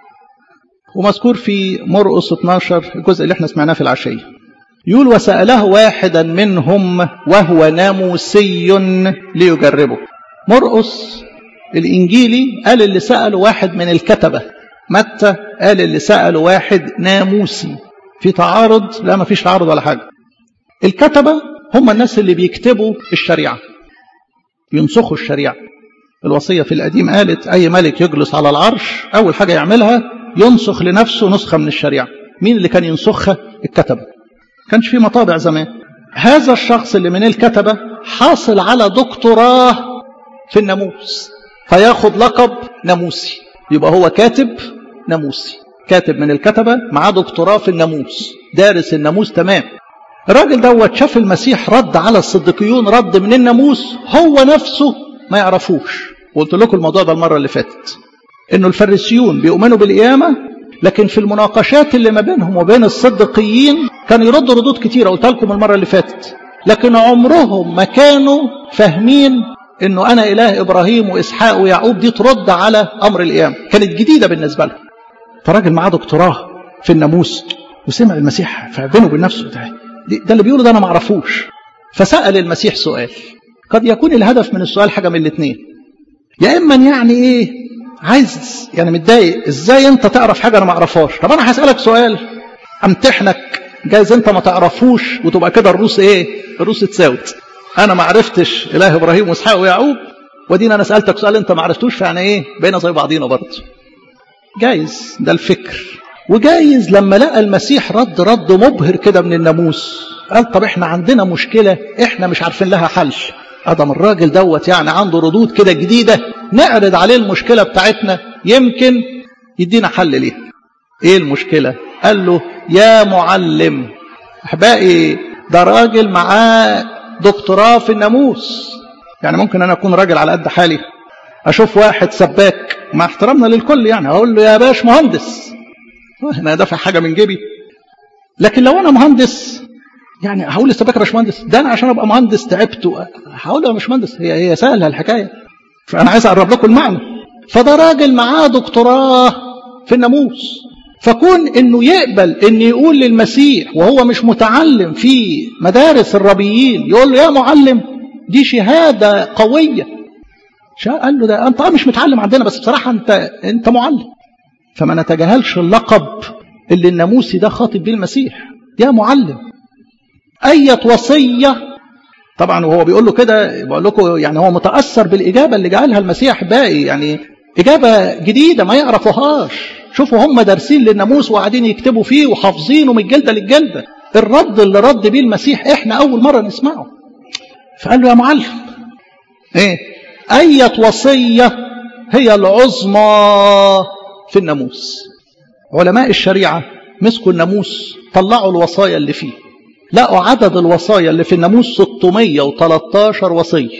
ومذكور في مرقس 12 الجزء اللي احنا سمعناه في العشية يقول وسأله واحدا منهم وهو ناموسي ليجربه مرقس الإنجيلي قال اللي سأله واحد من الكتبة متى قال اللي سأله واحد ناموسي في تعارض لا ما فيش تعارض ولا حاجة الكتبة هم الناس اللي بيكتبوا الشريعة ينسخوا الشريعة الوصية في القديم قالت أي ملك يجلس على العرش أول حاجة يعملها ينسخ لنفسه نسخة من الشريعة مين اللي كان ينسخها الكتبة كانش في مطابع زمان هذا الشخص اللي من الكتبة حاصل على دكتوراه في الناموس فياخد لقب ناموسي يبقى هو كاتب ناموسي كاتب من الكتبة معاه دكتوراه في الناموس دارس الناموس تمام الراجل دوت شاف المسيح رد على الصديقيون رد من الناموس هو نفسه ما يعرفوش وقلت لكم الموضوع ده المرة اللي فاتت انه الفريسيون بيؤمنوا بالقيامة لكن في المناقشات اللي ما بينهم وبين الصديقيين كانوا يردوا ردود كتيرة قلت لكم المرة اللي فاتت لكن عمرهم ما كانوا فاهمين انه انا اله ابراهيم واسحاق ويعقوب دي ترد على امر القيامه كانت جديده بالنسبه لهم فراجل معاه دكتوراه في الناموس وسمع المسيح فبينه وبين نفسه ده, ده اللي بيقوله ده انا ما اعرفوش فسال المسيح سؤال قد يكون الهدف من السؤال حاجه من الاثنين يا اما يعني ايه عايز يعني متضايق ازاي انت تعرف حاجه انا ما اعرفهاش طب انا هسالك سؤال امتحنك جايز انت ما تعرفوش وتبقى كده الروس ايه الروس اتساوت انا ما عرفتش اله ابراهيم واسحاق ويعقوب ودينا انا سالتك سؤال انت ما عرفتوش فيعني ايه بقينا زي بعضينا برضه جايز ده الفكر وجايز لما لقى المسيح رد رد مبهر كده من الناموس قال طب احنا عندنا مشكله احنا مش عارفين لها حل ادم الراجل دوت يعني عنده ردود كده جديده نعرض عليه المشكله بتاعتنا يمكن يدينا حل ليها ايه المشكله قال له يا معلم احبائي ده راجل معاه دكتوراه في الناموس يعني ممكن انا اكون راجل على قد حالي اشوف واحد سباك مع احترامنا للكل يعني اقول له يا باش مهندس انا دافع حاجه من جيبي لكن لو انا مهندس يعني هقول للسباك يا باشمهندس ده انا عشان ابقى مهندس تعبت هقول له يا باشمهندس هي هي سهله الحكايه فانا عايز اقرب لكم المعنى فده راجل معاه دكتوراه في الناموس فكون انه يقبل ان يقول للمسيح وهو مش متعلم في مدارس الربيين يقول له يا معلم دي شهاده قويه قال له ده انت مش متعلم عندنا بس بصراحه انت انت معلم فما نتجاهلش اللقب اللي الناموسي ده خاطب بيه المسيح يا معلم أية وصية طبعا وهو بيقول له كده بقول لكم يعني هو متأثر بالإجابة اللي جعلها المسيح باقي يعني إجابة جديدة ما يعرفوهاش شوفوا هم دارسين للناموس وقاعدين يكتبوا فيه وحافظينه من الجلدة للجلدة الرد اللي رد بيه المسيح احنا أول مرة نسمعه فقال له يا معلم ايه أية وصية هي العظمى في الناموس علماء الشريعة مسكوا الناموس طلعوا الوصايا اللي فيه لقوا عدد الوصايا اللي في الناموس 613 وصية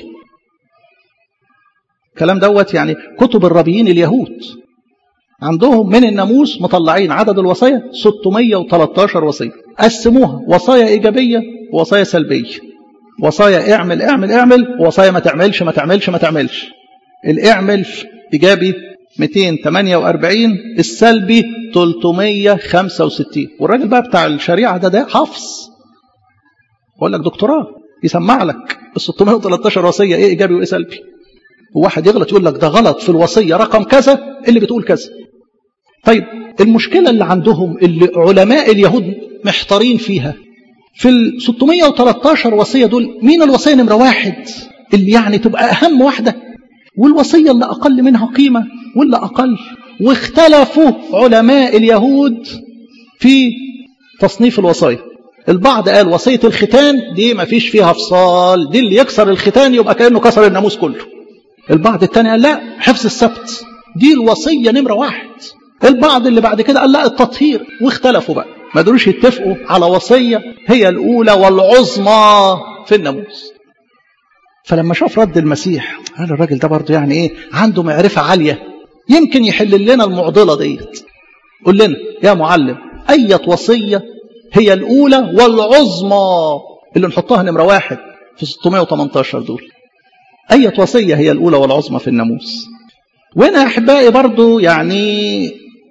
الكلام دوت يعني كتب الربيين اليهود عندهم من الناموس مطلعين عدد الوصايا 613 وصية قسموها وصايا إيجابية ووصايا سلبية وصايا اعمل اعمل اعمل وصايا ما تعملش ما تعملش ما تعملش الاعمل إيجابي 248 السلبي 365 والراجل بقى بتاع الشريعة ده ده حفظ اقول لك دكتوراه يسمع لك ال 613 وصيه ايه ايجابي وايه سلبي وواحد يغلط يقول لك ده غلط في الوصيه رقم كذا اللي بتقول كذا طيب المشكله اللي عندهم اللي علماء اليهود محتارين فيها في ال 613 وصيه دول مين الوصيه نمره واحد اللي يعني تبقى اهم واحده والوصيه اللي اقل منها قيمه واللي اقل واختلفوا علماء اليهود في تصنيف الوصايا البعض قال وصيه الختان دي ما فيش فيها فصال دي اللي يكسر الختان يبقى كانه كسر الناموس كله البعض الثاني قال لا حفظ السبت دي الوصيه نمره واحد البعض اللي بعد كده قال لا التطهير واختلفوا بقى ما قدروش يتفقوا على وصيه هي الاولى والعظمى في الناموس فلما شاف رد المسيح قال الراجل ده برضه يعني ايه عنده معرفه عاليه يمكن يحل لنا المعضله ديت قول لنا يا معلم اية وصيه هي الاولى والعظمى اللي نحطها نمره واحد في 618 دول أية وصية هي الأولى والعظمى في الناموس وأنا أحبائي برضو يعني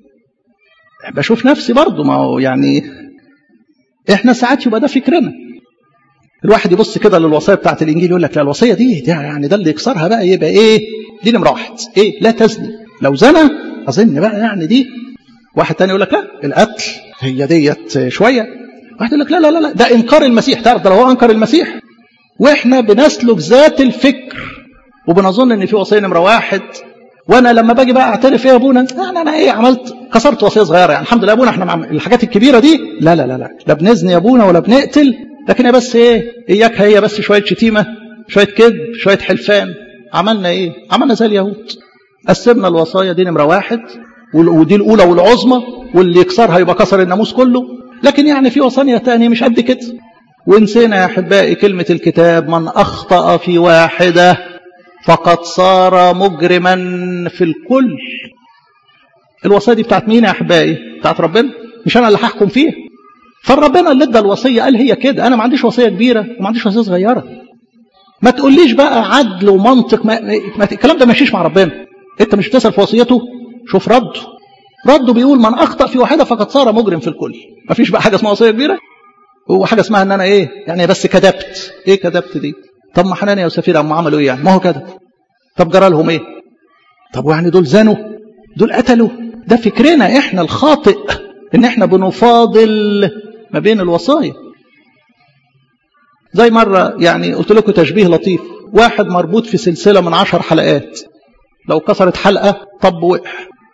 بشوف نفسي برضو ما هو يعني إحنا ساعات يبقى ده فكرنا الواحد يبص كده للوصية بتاعت الإنجيل يقول لك لا الوصية دي, دي يعني ده اللي يكسرها بقى يبقى إيه دي نمرة واحد إيه لا تزني لو زنى أظن بقى يعني دي واحد تاني يقول لك لا القتل هي ديت شوية واحد يقول لك لا لا لا ده إنكار المسيح تعرف ده لو هو أنكر المسيح واحنا بنسلك ذات الفكر وبنظن ان في وصيه نمره واحد وانا لما باجي بقى اعترف ايه يا ابونا يعني انا ايه عملت كسرت وصيه صغيره يعني الحمد لله يا ابونا احنا مع الحاجات الكبيره دي لا لا لا لا لا بنزني يا ابونا ولا بنقتل لكن هي بس ايه اياك هي بس شويه شتيمه شويه كذب شويه حلفان عملنا ايه عملنا زي اليهود قسمنا الوصايا دي نمره واحد ودي الاولى والعظمى واللي يكسرها يبقى كسر الناموس كله لكن يعني في وصايا تانية مش قد كده ونسينا يا احبائي كلمه الكتاب من اخطا في واحده فقد صار مجرما في الكل الوصيه دي بتاعت مين يا احبائي بتاعت ربنا مش انا اللي هحكم فيها فربنا اللي ادى الوصيه قال هي كده انا ما عنديش وصيه كبيره وما عنديش وصيه صغيره ما تقوليش بقى عدل ومنطق ما, ما الكلام ده ماشيش مع ربنا انت مش بتسال في وصيته شوف رده رده بيقول من اخطا في واحده فقد صار مجرم في الكل ما فيش بقى حاجه اسمها وصيه كبيره وحاجه اسمها ان انا ايه يعني بس كذبت ايه كذبت دي طب ما حنانيا وسفير هم عملوا ايه يعني ما هو كده طب جرى لهم ايه طب يعني دول زنوا دول قتلوا ده فكرنا احنا الخاطئ ان احنا بنفاضل ما بين الوصايا زي مرة يعني قلت لكم تشبيه لطيف واحد مربوط في سلسلة من عشر حلقات لو كسرت حلقة طب وقع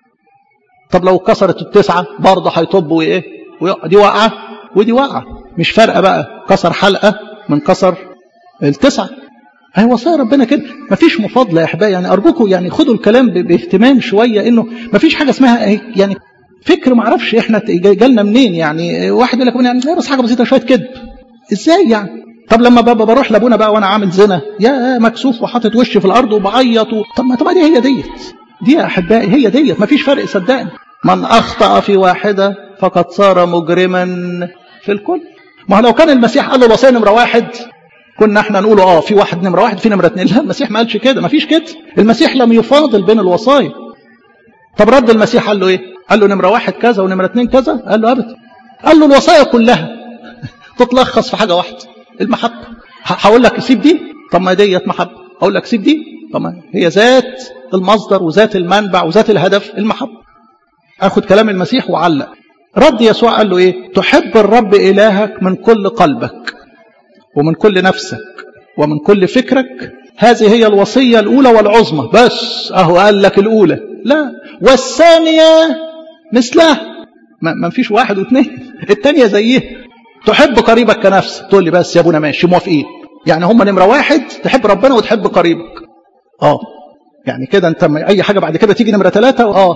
طب لو كسرت التسعة برضه هيطب وايه دي واقعة ودي واقعة مش فارقة بقى كسر حلقة من كسر التسعة هي وصايا ربنا كده مفيش مفاضلة يا أحبائي يعني أرجوكم يعني خدوا الكلام باهتمام شوية إنه مفيش حاجة اسمها يعني فكر ما اعرفش احنا جالنا منين يعني واحد يقول لك يعني بس حاجة بسيطة شوية كذب ازاي يعني طب لما بابا بروح لابونا بقى وانا عامل زنا يا مكسوف وحاطط وشي في الارض وبعيط و... طب ما طب دي هي ديت دي يا احبائي هي ديت مفيش فرق صدقني من اخطا في واحده فقد صار مجرما في الكل ما هو لو كان المسيح قال له الوصيه نمره واحد كنا احنا نقول اه في واحد نمره واحد في نمره اثنين لا المسيح ما قالش كده ما فيش كده المسيح لم يفاضل بين الوصايا طب رد المسيح قال له ايه قال له نمره واحد كذا ونمره اثنين كذا قال له ابدا قال له الوصايا كلها تتلخص في حاجه واحده المحبه هقول لك سيب دي طب ما ديت محبه اقول لك سيب دي طب ما هي ذات المصدر وذات المنبع وذات الهدف المحبه اخد كلام المسيح وعلق رد يسوع قال له ايه تحب الرب الهك من كل قلبك ومن كل نفسك ومن كل فكرك هذه هي الوصية الأولى والعظمى بس أهو قال لك الأولى لا والثانية مثلها ما فيش واحد واثنين الثانية زيه تحب قريبك كنفسك تقول لي بس يا ابونا ماشي موافقين يعني هم نمرة واحد تحب ربنا وتحب قريبك اه يعني كده انت اي حاجة بعد كده تيجي نمرة ثلاثة اه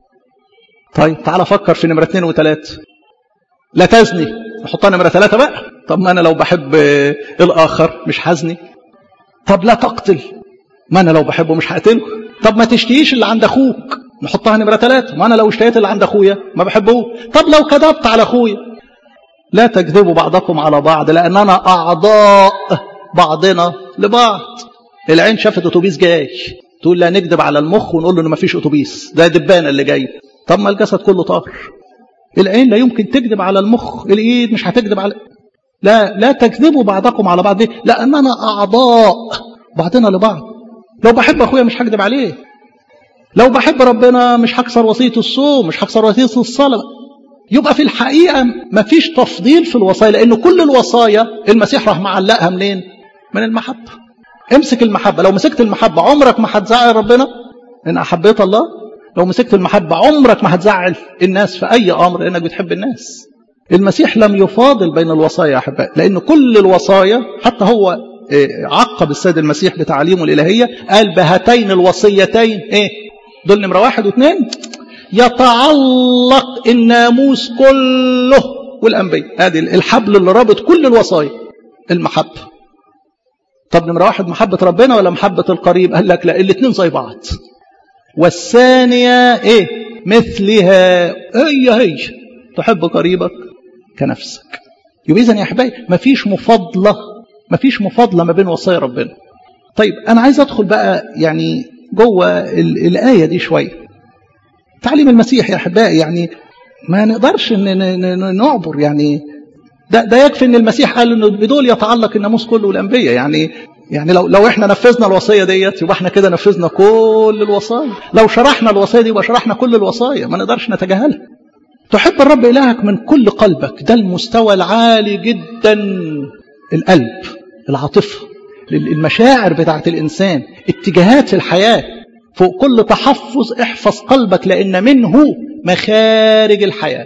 طيب تعال فكر في نمرة اثنين وثلاثة لا تزني نحطها نمرة ثلاثة بقى طب ما أنا لو بحب الآخر مش حزني طب لا تقتل ما أنا لو بحبه مش هقتله طب ما تشتهيش اللي عند أخوك نحطها نمرة ثلاثة ما أنا لو اشتهيت اللي عند أخويا ما بحبه طب لو كذبت على أخويا لا تكذبوا بعضكم على بعض لأننا أعضاء بعضنا لبعض العين شافت أتوبيس جاي تقول لا نكذب على المخ ونقول له إنه ما فيش أتوبيس ده دبانة اللي جاي طب ما الجسد كله طاهر العين لا يمكن تكذب على المخ الايد مش هتكذب على لا لا تكذبوا بعضكم على بعض لأننا أعضاء بعضنا لبعض لو بحب أخويا مش هكذب عليه لو بحب ربنا مش هكسر وصية الصوم مش هكسر وصية الصلاة يبقى في الحقيقة مفيش تفضيل في الوصايا لأن كل الوصايا المسيح راح معلقها منين؟ من المحبة امسك المحبة لو مسكت المحبة عمرك ما هتزعل ربنا إن أحبيت الله لو مسكت المحبة عمرك ما هتزعل الناس في أي أمر لأنك بتحب الناس المسيح لم يفاضل بين الوصايا يا أحبائي لأن كل الوصايا حتى هو عقب السيد المسيح بتعاليمه الإلهية قال بهاتين الوصيتين إيه دول نمرة واحد واثنين يتعلق الناموس كله والأنبياء هذه الحبل اللي رابط كل الوصايا المحبة طب نمرة واحد محبة ربنا ولا محبة القريب قال لك لا الاثنين زي بعض والثانية ايه مثلها هي هي تحب قريبك كنفسك يبقى اذا يا احبائي مفيش مفاضلة مفيش مفاضلة ما بين وصايا ربنا طيب انا عايز ادخل بقى يعني جوه الآية دي شوية تعليم المسيح يا احبائي يعني ما نقدرش نعبر يعني ده ده يكفي ان المسيح قال انه بدول يتعلق الناموس كله والانبياء يعني يعني لو لو احنا نفذنا الوصيه ديت يبقى احنا كده نفذنا كل الوصايا لو شرحنا الوصيه دي يبقى شرحنا كل الوصايا ما نقدرش نتجاهلها تحب الرب الهك من كل قلبك ده المستوى العالي جدا القلب العاطفه المشاعر بتاعت الانسان اتجاهات الحياه فوق كل تحفظ احفظ قلبك لان منه مخارج الحياه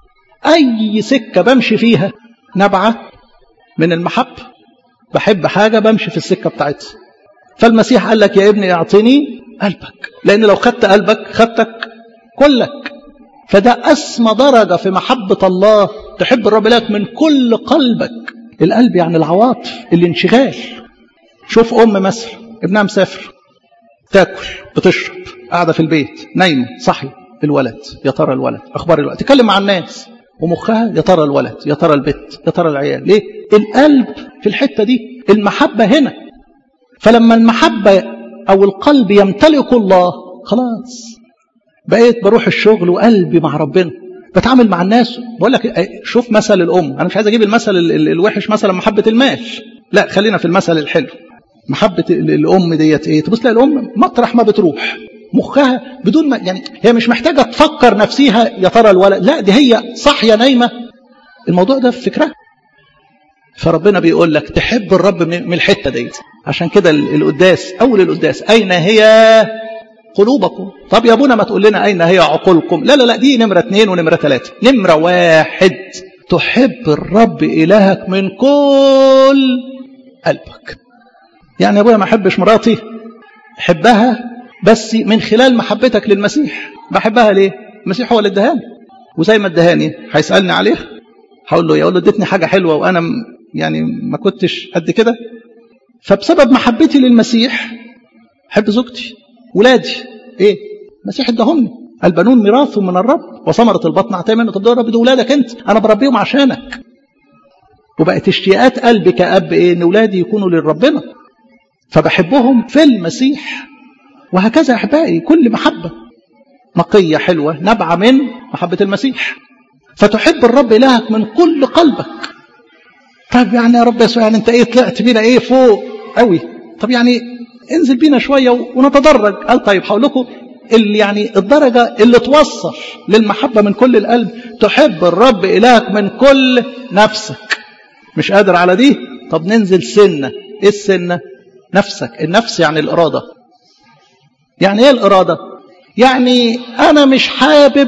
اي سكه بمشي فيها نبعه من المحبه بحب حاجة بمشي في السكة بتاعتها فالمسيح قال لك يا ابني اعطني قلبك لأن لو خدت قلبك خدتك كلك فده أسمى درجة في محبة الله تحب الرب لك من كل قلبك القلب يعني العواطف الانشغال شوف أم مثلا ابنها مسافر تاكل بتشرب قاعدة في البيت نايمة صحي الولد يا ترى الولد أخبار الولد تكلم مع الناس ومخها يا ترى الولد يا ترى البت يا ترى العيال ليه القلب في الحتة دي المحبة هنا فلما المحبة أو القلب يمتلك الله خلاص بقيت بروح الشغل وقلبي مع ربنا بتعامل مع الناس بقول لك شوف مثل الأم أنا مش عايز أجيب المثل الوحش مثلا محبة المال لا خلينا في المثل الحلو محبة الأم ديت إيه تبص تلاقي الأم مطرح ما بتروح مخها بدون ما يعني هي مش محتاجة تفكر نفسها يا ترى الولد لا دي هي صاحية نايمة الموضوع ده في فكرها فربنا بيقول لك تحب الرب من الحتة ديت عشان كده القداس أول القداس أين هي قلوبكم طب يا ابونا ما تقول لنا أين هي عقولكم لا لا لا دي نمرة اثنين ونمرة ثلاثة نمرة واحد تحب الرب إلهك من كل قلبك يعني يا ابونا ما أحبش مراتي حبها بس من خلال محبتك للمسيح بحبها ليه المسيح هو اللي ادهاني وزي ما ادهاني هيسالني عليه هقول له يقول له اديتني حاجه حلوه وانا يعني ما كنتش قد كده فبسبب محبتي للمسيح احب زوجتي ولادي ايه المسيح اداهم البنون ميراث من الرب وثمرة البطن عطيه منه طب ده الرب ده ولادك انت انا بربيهم عشانك وبقت اشتياقات قلبي كأب ايه ان ولادي يكونوا لربنا فبحبهم في المسيح وهكذا احبائي كل محبه نقيه حلوه نبعه من محبه المسيح فتحب الرب الهك من كل قلبك طيب يعني يا رب يسوع يعني انت ايه طلعت بينا ايه فوق قوي طب يعني انزل بينا شويه ونتدرج قال طيب هقول لكم اللي يعني الدرجه اللي توصل للمحبه من كل القلب تحب الرب الهك من كل نفسك مش قادر على دي طب ننزل سنه ايه السنه نفسك النفس يعني الاراده يعني ايه الإرادة يعني أنا مش حابب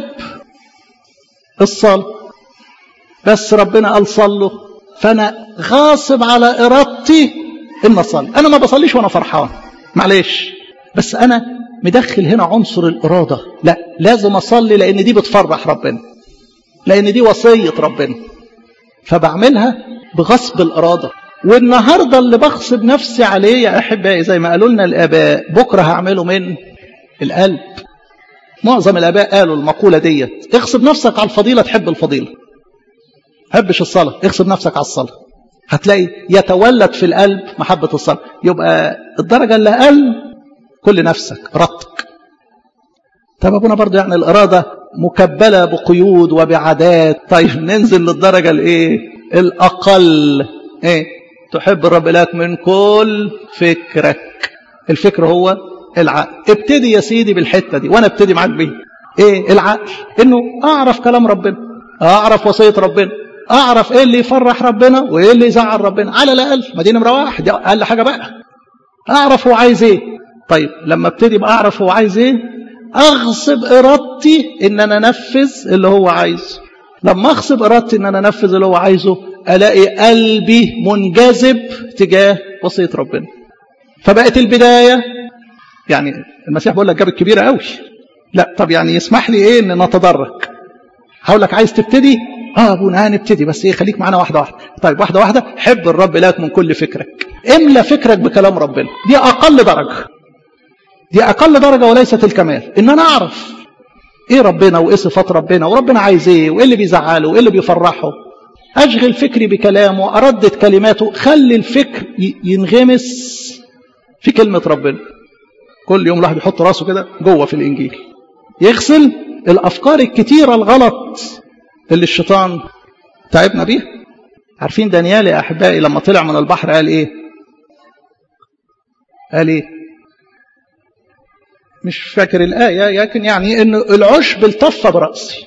الصلاة بس ربنا قال صلوا فأنا غاصب على إرادتي إن أصلي أنا ما بصليش وأنا فرحان معلش بس أنا مدخل هنا عنصر الإرادة لا لازم أصلي لأن دي بتفرح ربنا لأن دي وصية ربنا فبعملها بغصب الإرادة والنهارده اللي بغصب نفسي عليه يا احبائي زي ما قالوا لنا الاباء بكره هعمله من القلب معظم الاباء قالوا المقوله ديت اغصب نفسك على الفضيله تحب الفضيله حبش الصلاه اغصب نفسك على الصلاه هتلاقي يتولد في القلب محبه الصلاه يبقى الدرجه اللي اقل كل نفسك ارادتك طب ابونا برضه يعني الاراده مكبله بقيود وبعادات طيب ننزل للدرجه الايه الأقل إيه تحب الرب إلهك من كل فكرك الفكر هو العقل ابتدي يا سيدي بالحتة دي وأنا ابتدي معاك بيه إيه العقل إنه أعرف كلام ربنا أعرف وصية ربنا أعرف إيه اللي يفرح ربنا وإيه اللي يزعل ربنا على الأقل ما دي نمرة واحد دي أقل حاجة بقى أعرف هو عايز إيه طيب لما ابتدي بقى أعرف هو عايز إيه أغصب إرادتي إن أنا أنفذ اللي هو عايزه لما أغصب إرادتي إن أنا أنفذ اللي هو عايزه ألاقي قلبي منجذب تجاه وصية ربنا فبقت البداية يعني المسيح بيقول لك جاب الكبيرة قوي لا طب يعني يسمح لي إيه إن نتدرج هقول لك عايز تبتدي اه ابونا هنبتدي بس ايه خليك معانا واحده واحده طيب واحده واحده حب الرب لك من كل فكرك املى فكرك بكلام ربنا دي اقل درجه دي اقل درجه وليست الكمال ان انا اعرف ايه ربنا وايه صفات ربنا وربنا عايز ايه وايه اللي بيزعله وايه اللي بيفرحه اشغل فكري بكلامه اردد كلماته خلي الفكر ينغمس في كلمه ربنا كل يوم الواحد يحط راسه كده جوه في الانجيل يغسل الافكار الكتيره الغلط اللي الشيطان تعبنا بيها عارفين دانيال يا احبائي لما طلع من البحر قال ايه قال ايه مش فاكر الآية لكن يعني إنه العشب التف برأسي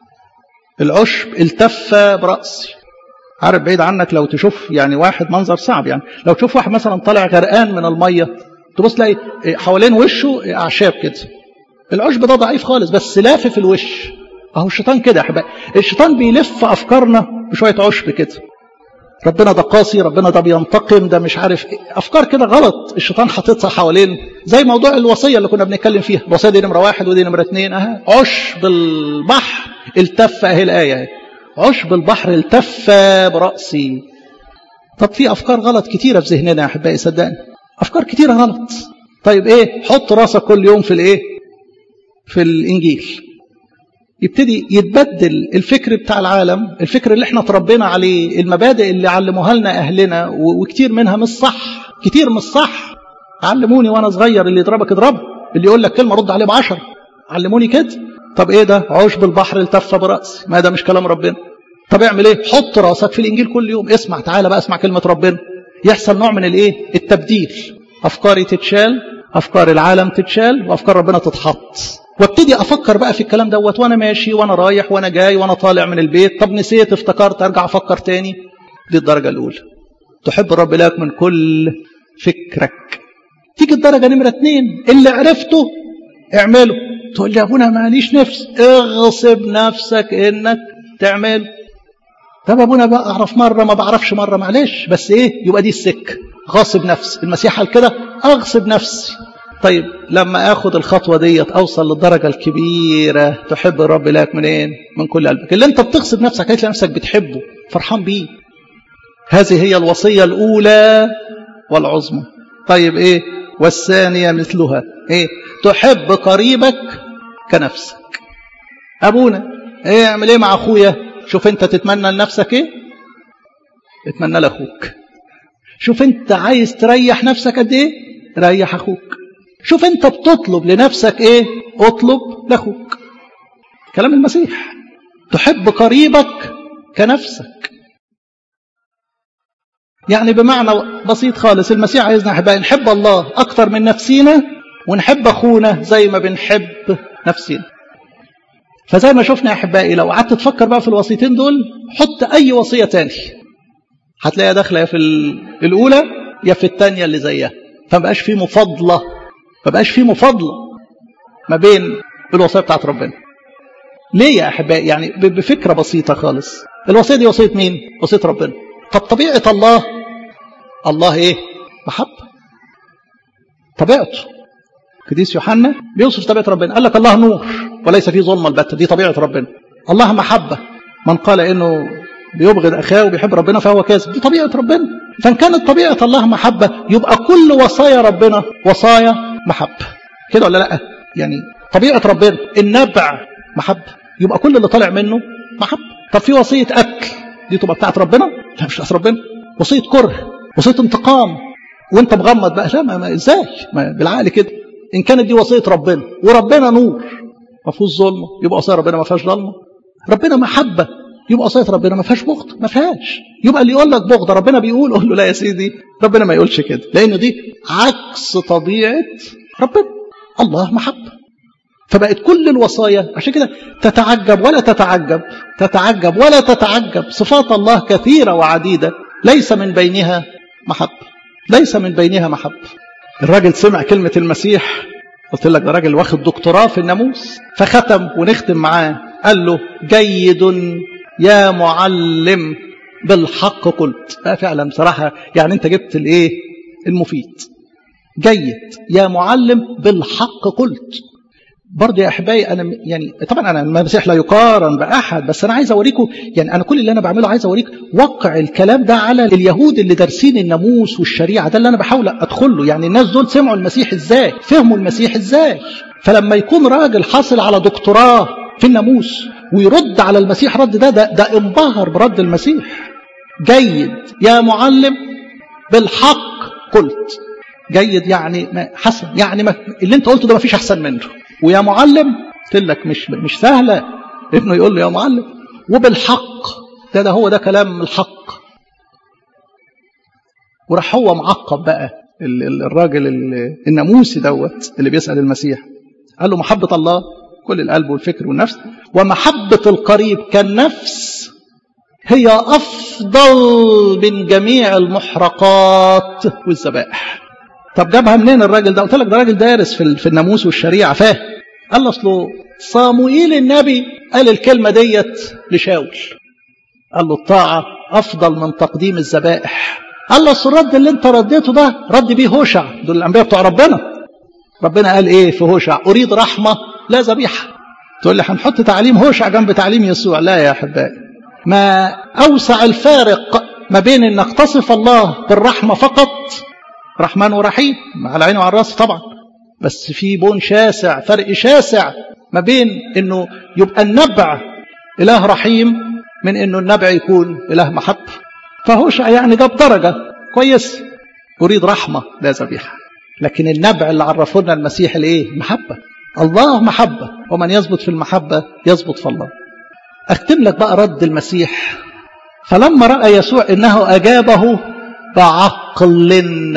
العشب التف برأسي عارف بعيد عنك لو تشوف يعني واحد منظر صعب يعني لو تشوف واحد مثلا طالع غرقان من المية تبص تلاقي حوالين وشه أعشاب كده العشب ده ضعيف خالص بس لافف الوش اهو الشيطان كده يا احبائي الشيطان بيلف افكارنا بشويه عشب كده ربنا ده قاسي ربنا ده بينتقم ده مش عارف إيه. افكار كده غلط الشيطان حاططها حوالين زي موضوع الوصيه اللي كنا بنتكلم فيها الوصيه دي نمره واحد ودي نمره اثنين اها عشب البحر التف اهي الايه اهي عشب البحر التف براسي طب في افكار غلط كتيره في ذهننا يا احبائي صدقني افكار كتيره غلط طيب ايه حط راسك كل يوم في الايه في الانجيل يبتدي يتبدل الفكر بتاع العالم الفكر اللي احنا تربينا عليه المبادئ اللي علموها لنا اهلنا وكتير منها مش صح كتير مش صح علموني وانا صغير اللي يضربك اضربه اللي يقول لك كلمه رد عليه بعشر علموني كده طب ايه ده عشب البحر التف براسي ما ده مش كلام ربنا طب اعمل ايه حط راسك في الانجيل كل يوم اسمع تعالى بقى اسمع كلمه ربنا يحصل نوع من الايه التبديل افكاري تتشال افكار العالم تتشال وافكار ربنا تتحط وابتدي افكر بقى في الكلام دوت وانا ماشي وانا رايح وانا جاي وانا طالع من البيت طب نسيت افتكرت ارجع افكر تاني دي الدرجه الاولى تحب الرب لك من كل فكرك تيجي الدرجه نمره اتنين اللي عرفته اعمله تقول لي يا ابونا ماليش نفس اغصب نفسك انك تعمل طب ابونا بقى اعرف مره ما بعرفش مره معلش بس ايه يبقى دي السكه غاصب نفسي المسيح قال كده اغصب نفسي طيب لما اخد الخطوه ديت اوصل للدرجه الكبيره تحب الرب لك منين من كل قلبك اللي انت بتغصب نفسك هتلاقي نفسك بتحبه فرحان بيه هذه هي الوصيه الاولى والعظمى طيب ايه والثانيه مثلها ايه تحب قريبك كنفسك ابونا ايه اعمل ايه مع اخويا شوف انت تتمنى لنفسك ايه اتمنى لاخوك شوف انت عايز تريح نفسك قد ايه ريح اخوك شوف انت بتطلب لنفسك ايه اطلب لاخوك كلام المسيح تحب قريبك كنفسك يعني بمعنى بسيط خالص المسيح عايزنا احبائي نحب الله اكتر من نفسينا ونحب اخونا زي ما بنحب نفسنا فزي ما شفنا يا احبائي لو قعدت تفكر بقى في الوصيتين دول حط اي وصيه تاني هتلاقيها داخله في الاولى يا في الثانيه اللي زيها فما بقاش في مفاضله ما بقاش في مفاضله ما بين الوصيه بتاعت ربنا ليه يا احبائي يعني بفكره بسيطه خالص الوصيه دي وصيه مين وصيه ربنا طب طبيعه الله الله ايه محبه طبيعته قديس يوحنا بيوصف طبيعه ربنا قال لك الله نور وليس فيه ظلمه البتة دي طبيعه ربنا الله محبه من قال انه بيبغض اخاه وبيحب ربنا فهو كاذب دي طبيعه ربنا فان كانت طبيعه الله محبه يبقى كل وصايا ربنا وصايا محبه كده ولا لا يعني طبيعه ربنا النبع محبه يبقى كل اللي طالع منه محبه طب في وصيه اكل دي تبقى بتاعت ربنا لا مش بتاعت ربنا وصيه كره وصيه انتقام وانت مغمض بقى لا ما, ما ازاي ما بالعقل كده ان كانت دي وصيه ربنا وربنا نور ما فيهوش ظلمه يبقى وصايا ربنا ما فيهاش ظلمه ربنا محبه يبقى وصيه ربنا ما فيهاش بغض ما فيهاش يبقى اللي يقول لك بغض ربنا بيقول قول له لا يا سيدي ربنا ما يقولش كده لان دي عكس طبيعه ربنا الله محبه فبقت كل الوصايا عشان كده تتعجب ولا تتعجب تتعجب ولا تتعجب صفات الله كثيره وعديده ليس من بينها محبه ليس من بينها محبه الراجل سمع كلمه المسيح قلت لك ده راجل واخد دكتوراه في الناموس فختم ونختم معاه قال له جيد يا معلم بالحق قلت آه فعلا بصراحة يعني انت جبت الايه المفيد جيد يا معلم بالحق قلت برضه يا احبائي انا يعني طبعا انا المسيح لا يقارن باحد بس انا عايز اوريكم يعني انا كل اللي انا بعمله عايز اوريك وقع الكلام ده على اليهود اللي دارسين الناموس والشريعه ده اللي انا بحاول ادخل له يعني الناس دول سمعوا المسيح ازاي فهموا المسيح ازاي فلما يكون راجل حاصل على دكتوراه في الناموس ويرد على المسيح رد ده ده, ده انبهر برد المسيح جيد يا معلم بالحق قلت جيد يعني حسن يعني ما اللي انت قلته ده ما فيش احسن منه ويا معلم قلت لك مش مش سهله ابنه يقول له يا معلم وبالحق ده ده هو ده كلام الحق وراح هو معقب بقى الراجل الناموسي دوت اللي بيسال المسيح قال له محبه الله كل القلب والفكر والنفس ومحبه القريب كالنفس هي افضل من جميع المحرقات والذبائح طب جابها منين الراجل ده قلت لك ده راجل دارس في في الناموس والشريعه فاهم قال اصله صاموئيل النبي قال الكلمه ديت لشاول قال له الطاعه افضل من تقديم الذبائح قال له اصل الرد اللي انت رديته ده رد بيه هوشع دول الانبياء بتوع ربنا ربنا قال ايه في هوشع اريد رحمه لا ذبيحه تقول لي هنحط تعليم هوشع جنب تعليم يسوع لا يا احبائي ما اوسع الفارق ما بين انك تصف الله بالرحمه فقط رحمن ورحيم على العين وعلى الراس طبعا بس في بون شاسع فرق شاسع ما بين انه يبقى النبع اله رحيم من انه النبع يكون اله محبه فهوشع يعني جاب درجه كويس اريد رحمه لا ذبيحه لكن النبع اللي عرفونا المسيح الايه محبه الله محبه ومن يثبت في المحبه يثبت في الله اختم لك بقى رد المسيح فلما راى يسوع انه اجابه بعقل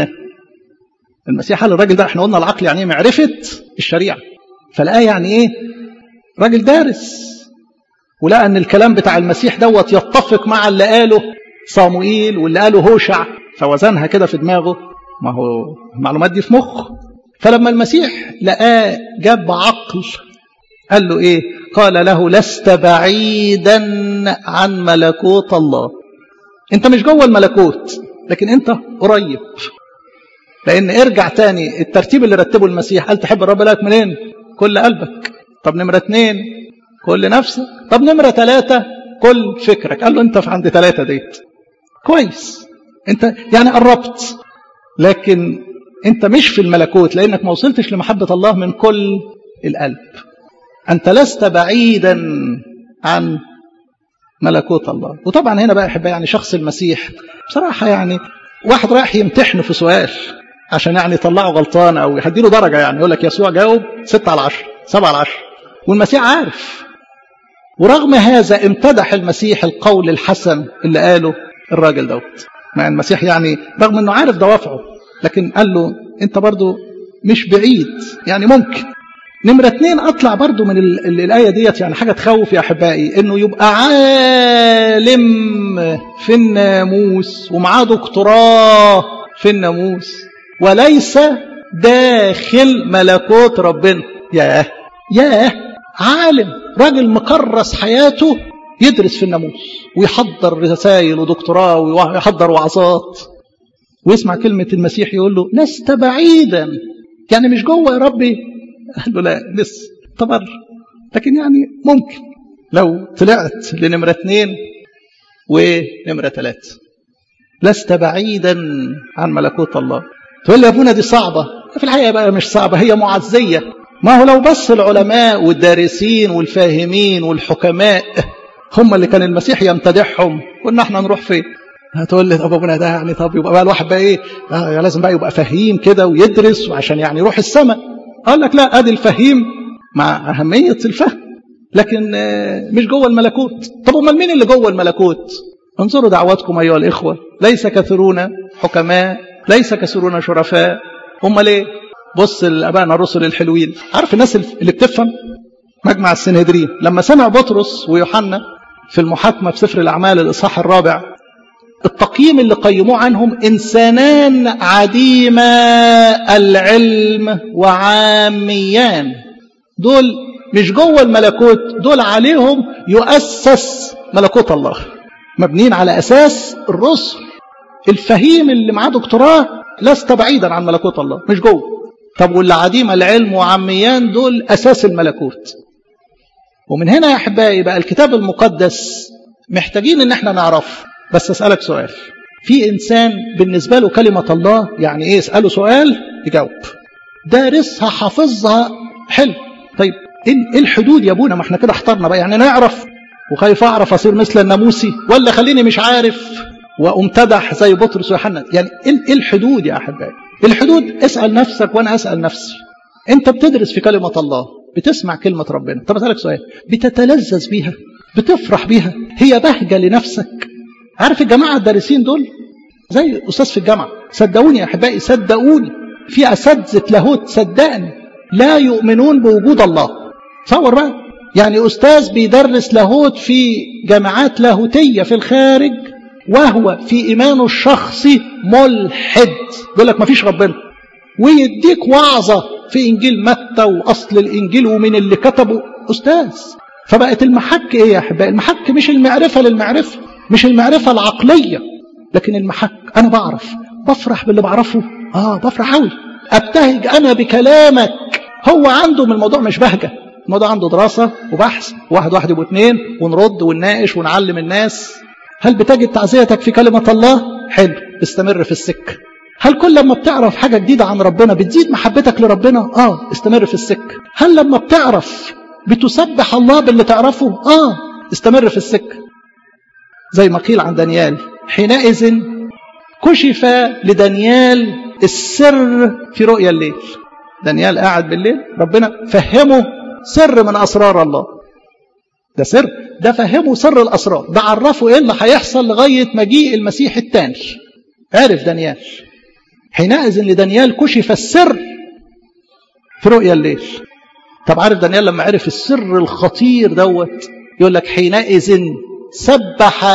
المسيح قال الراجل ده احنا قلنا العقل يعني ايه معرفه الشريعه فلقاه يعني ايه راجل دارس ولقى ان الكلام بتاع المسيح دوت يتفق مع اللي قاله صاموئيل واللي قاله هوشع فوزنها كده في دماغه ما هو المعلومات دي في مخه فلما المسيح لقاه جاب عقل قال له ايه قال له لست بعيدا عن ملكوت الله انت مش جوه الملكوت لكن انت قريب لان ارجع تاني الترتيب اللي رتبه المسيح قال تحب الرب لك منين كل قلبك طب نمرة اتنين كل نفسك طب نمرة ثلاثة كل فكرك قال له انت في عند ثلاثة ديت كويس انت يعني قربت لكن انت مش في الملكوت لانك ما وصلتش لمحبة الله من كل القلب انت لست بعيدا عن ملكوت الله وطبعا هنا بقى احب يعني شخص المسيح بصراحة يعني واحد رايح يمتحنه في سؤال عشان يعني يطلعه غلطان او يديله درجه يعني يقول لك يسوع جاوب 6 على 10 7 على 10 والمسيح عارف ورغم هذا امتدح المسيح القول الحسن اللي قاله الراجل دوت مع المسيح يعني رغم انه عارف دوافعه لكن قال له انت برضو مش بعيد يعني ممكن نمرة اتنين اطلع برضو من ال ال الايه ديت يعني حاجه تخوف يا احبائي انه يبقى عالم في الناموس ومعاه دكتوراه في الناموس وليس داخل ملكوت ربنا ياه ياه عالم راجل مكرس حياته يدرس في الناموس ويحضر رسائل ودكتوراه ويحضر وعظات ويسمع كلمة المسيح يقول له لست بعيدا يعني مش جوه يا ربي قال له لا لسه طبر لكن يعني ممكن لو طلعت لنمرة اثنين ونمرة ثلاثة لست بعيدا عن ملكوت الله تقول لي يا ابونا دي صعبة في الحقيقة بقى مش صعبة هي معزية ما هو لو بس العلماء والدارسين والفاهمين والحكماء هم اللي كان المسيح يمتدحهم كنا احنا نروح فين هتقول لي طب ابونا ده يعني طب يبقى بقى الواحد بقى ايه آه لازم بقى يبقى فهيم كده ويدرس وعشان يعني يروح السماء قال لك لا ادي الفهيم مع اهميه الفهم لكن مش جوه الملكوت طب امال مين اللي جوه الملكوت انظروا دعواتكم ايها الاخوه ليس كثيرون حكماء ليس كثيرون شرفاء امال ايه بص لابائنا الرسل الحلوين عارف الناس اللي بتفهم مجمع السنهدرين لما سمع بطرس ويوحنا في المحاكمه في سفر الاعمال الاصحاح الرابع التقييم اللي قيموه عنهم انسانان عديما العلم وعاميان دول مش جوه الملكوت دول عليهم يؤسس ملكوت الله مبنيين على اساس الرسل الفهيم اللي معاه دكتوراه لست بعيدا عن ملكوت الله مش جوه طب واللي عديم العلم وعميان دول اساس الملكوت ومن هنا يا احبائي بقى الكتاب المقدس محتاجين ان احنا نعرفه بس اسالك سؤال في انسان بالنسبه له كلمه الله يعني ايه اساله سؤال يجاوب دارسها حافظها حلو طيب ايه الحدود يا ابونا ما احنا كده احترنا بقى يعني نعرف وخايف اعرف اصير مثل الناموسي ولا خليني مش عارف وامتدح زي بطرس ويوحنا يعني ايه الحدود يا احبائي الحدود اسال نفسك وانا اسال نفسي انت بتدرس في كلمه الله بتسمع كلمه ربنا طب اسالك سؤال بتتلذذ بيها بتفرح بيها هي بهجه لنفسك عارف الجماعه الدارسين دول زي استاذ في الجامعه صدقوني يا احبائي صدقوني في اساتذه لاهوت صدقني لا يؤمنون بوجود الله تصور بقى يعني استاذ بيدرس لاهوت في جامعات لاهوتيه في الخارج وهو في ايمانه الشخصي ملحد بيقول لك مفيش ربنا ويديك وعظه في انجيل متى واصل الانجيل ومن اللي كتبه استاذ فبقت المحك ايه يا احبائي المحك مش المعرفه للمعرفه مش المعرفه العقليه لكن المحك انا بعرف بفرح باللي بعرفه اه بفرح قوي ابتهج انا بكلامك هو عنده من الموضوع مش بهجه الموضوع عنده دراسه وبحث واحد واحد يبقوا اتنين ونرد ونناقش ونعلم الناس هل بتجد تعزيتك في كلمه الله حلو استمر في السكه هل كل لما بتعرف حاجه جديده عن ربنا بتزيد محبتك لربنا اه استمر في السكه هل لما بتعرف بتسبح الله باللي تعرفه اه استمر في السكه زي ما قيل عن دانيال حينئذ كشف لدانيال السر في رؤيا الليل دانيال قاعد بالليل ربنا فهمه سر من اسرار الله ده سر ده فهمه سر الاسرار ده عرفه ايه اللي هيحصل لغايه مجيء المسيح الثاني عرف دانيال حينئذ لدانيال كشف السر في رؤيا الليل طب عارف دانيال لما عرف السر الخطير دوت يقول لك حينئذ سبح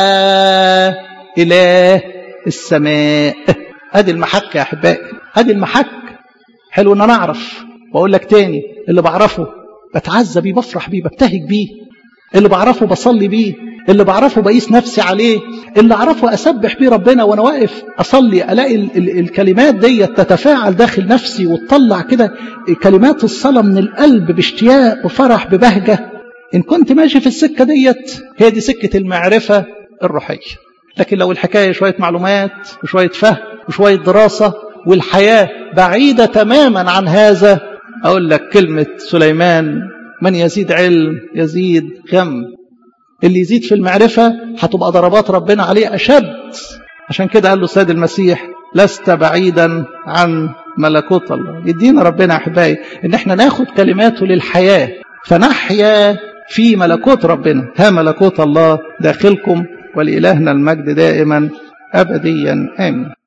إله السماء ادي المحك يا احبائي ادي المحك حلو ان انا اعرف واقول لك تاني اللي بعرفه بتعزى بيه بفرح بيه ببتهج بيه اللي بعرفه بصلي بيه اللي بعرفه بقيس نفسي عليه اللي اعرفه اسبح بيه ربنا وانا واقف اصلي الاقي ال ال الكلمات دي تتفاعل داخل نفسي وتطلع كده كلمات الصلاه من القلب باشتياق وفرح ببهجه ان كنت ماشي في السكه ديت هي دي سكه المعرفه الروحيه لكن لو الحكايه شويه معلومات وشويه فهم وشويه دراسه والحياه بعيده تماما عن هذا اقول لك كلمه سليمان من يزيد علم يزيد غم اللي يزيد في المعرفة هتبقى ضربات ربنا عليه أشد عشان كده قال له السيد المسيح لست بعيدا عن ملكوت الله يدينا ربنا أحبائي إن احنا ناخد كلماته للحياة فنحيا في ملكوت ربنا ها ملكوت الله داخلكم ولإلهنا المجد دائما أبديا آمين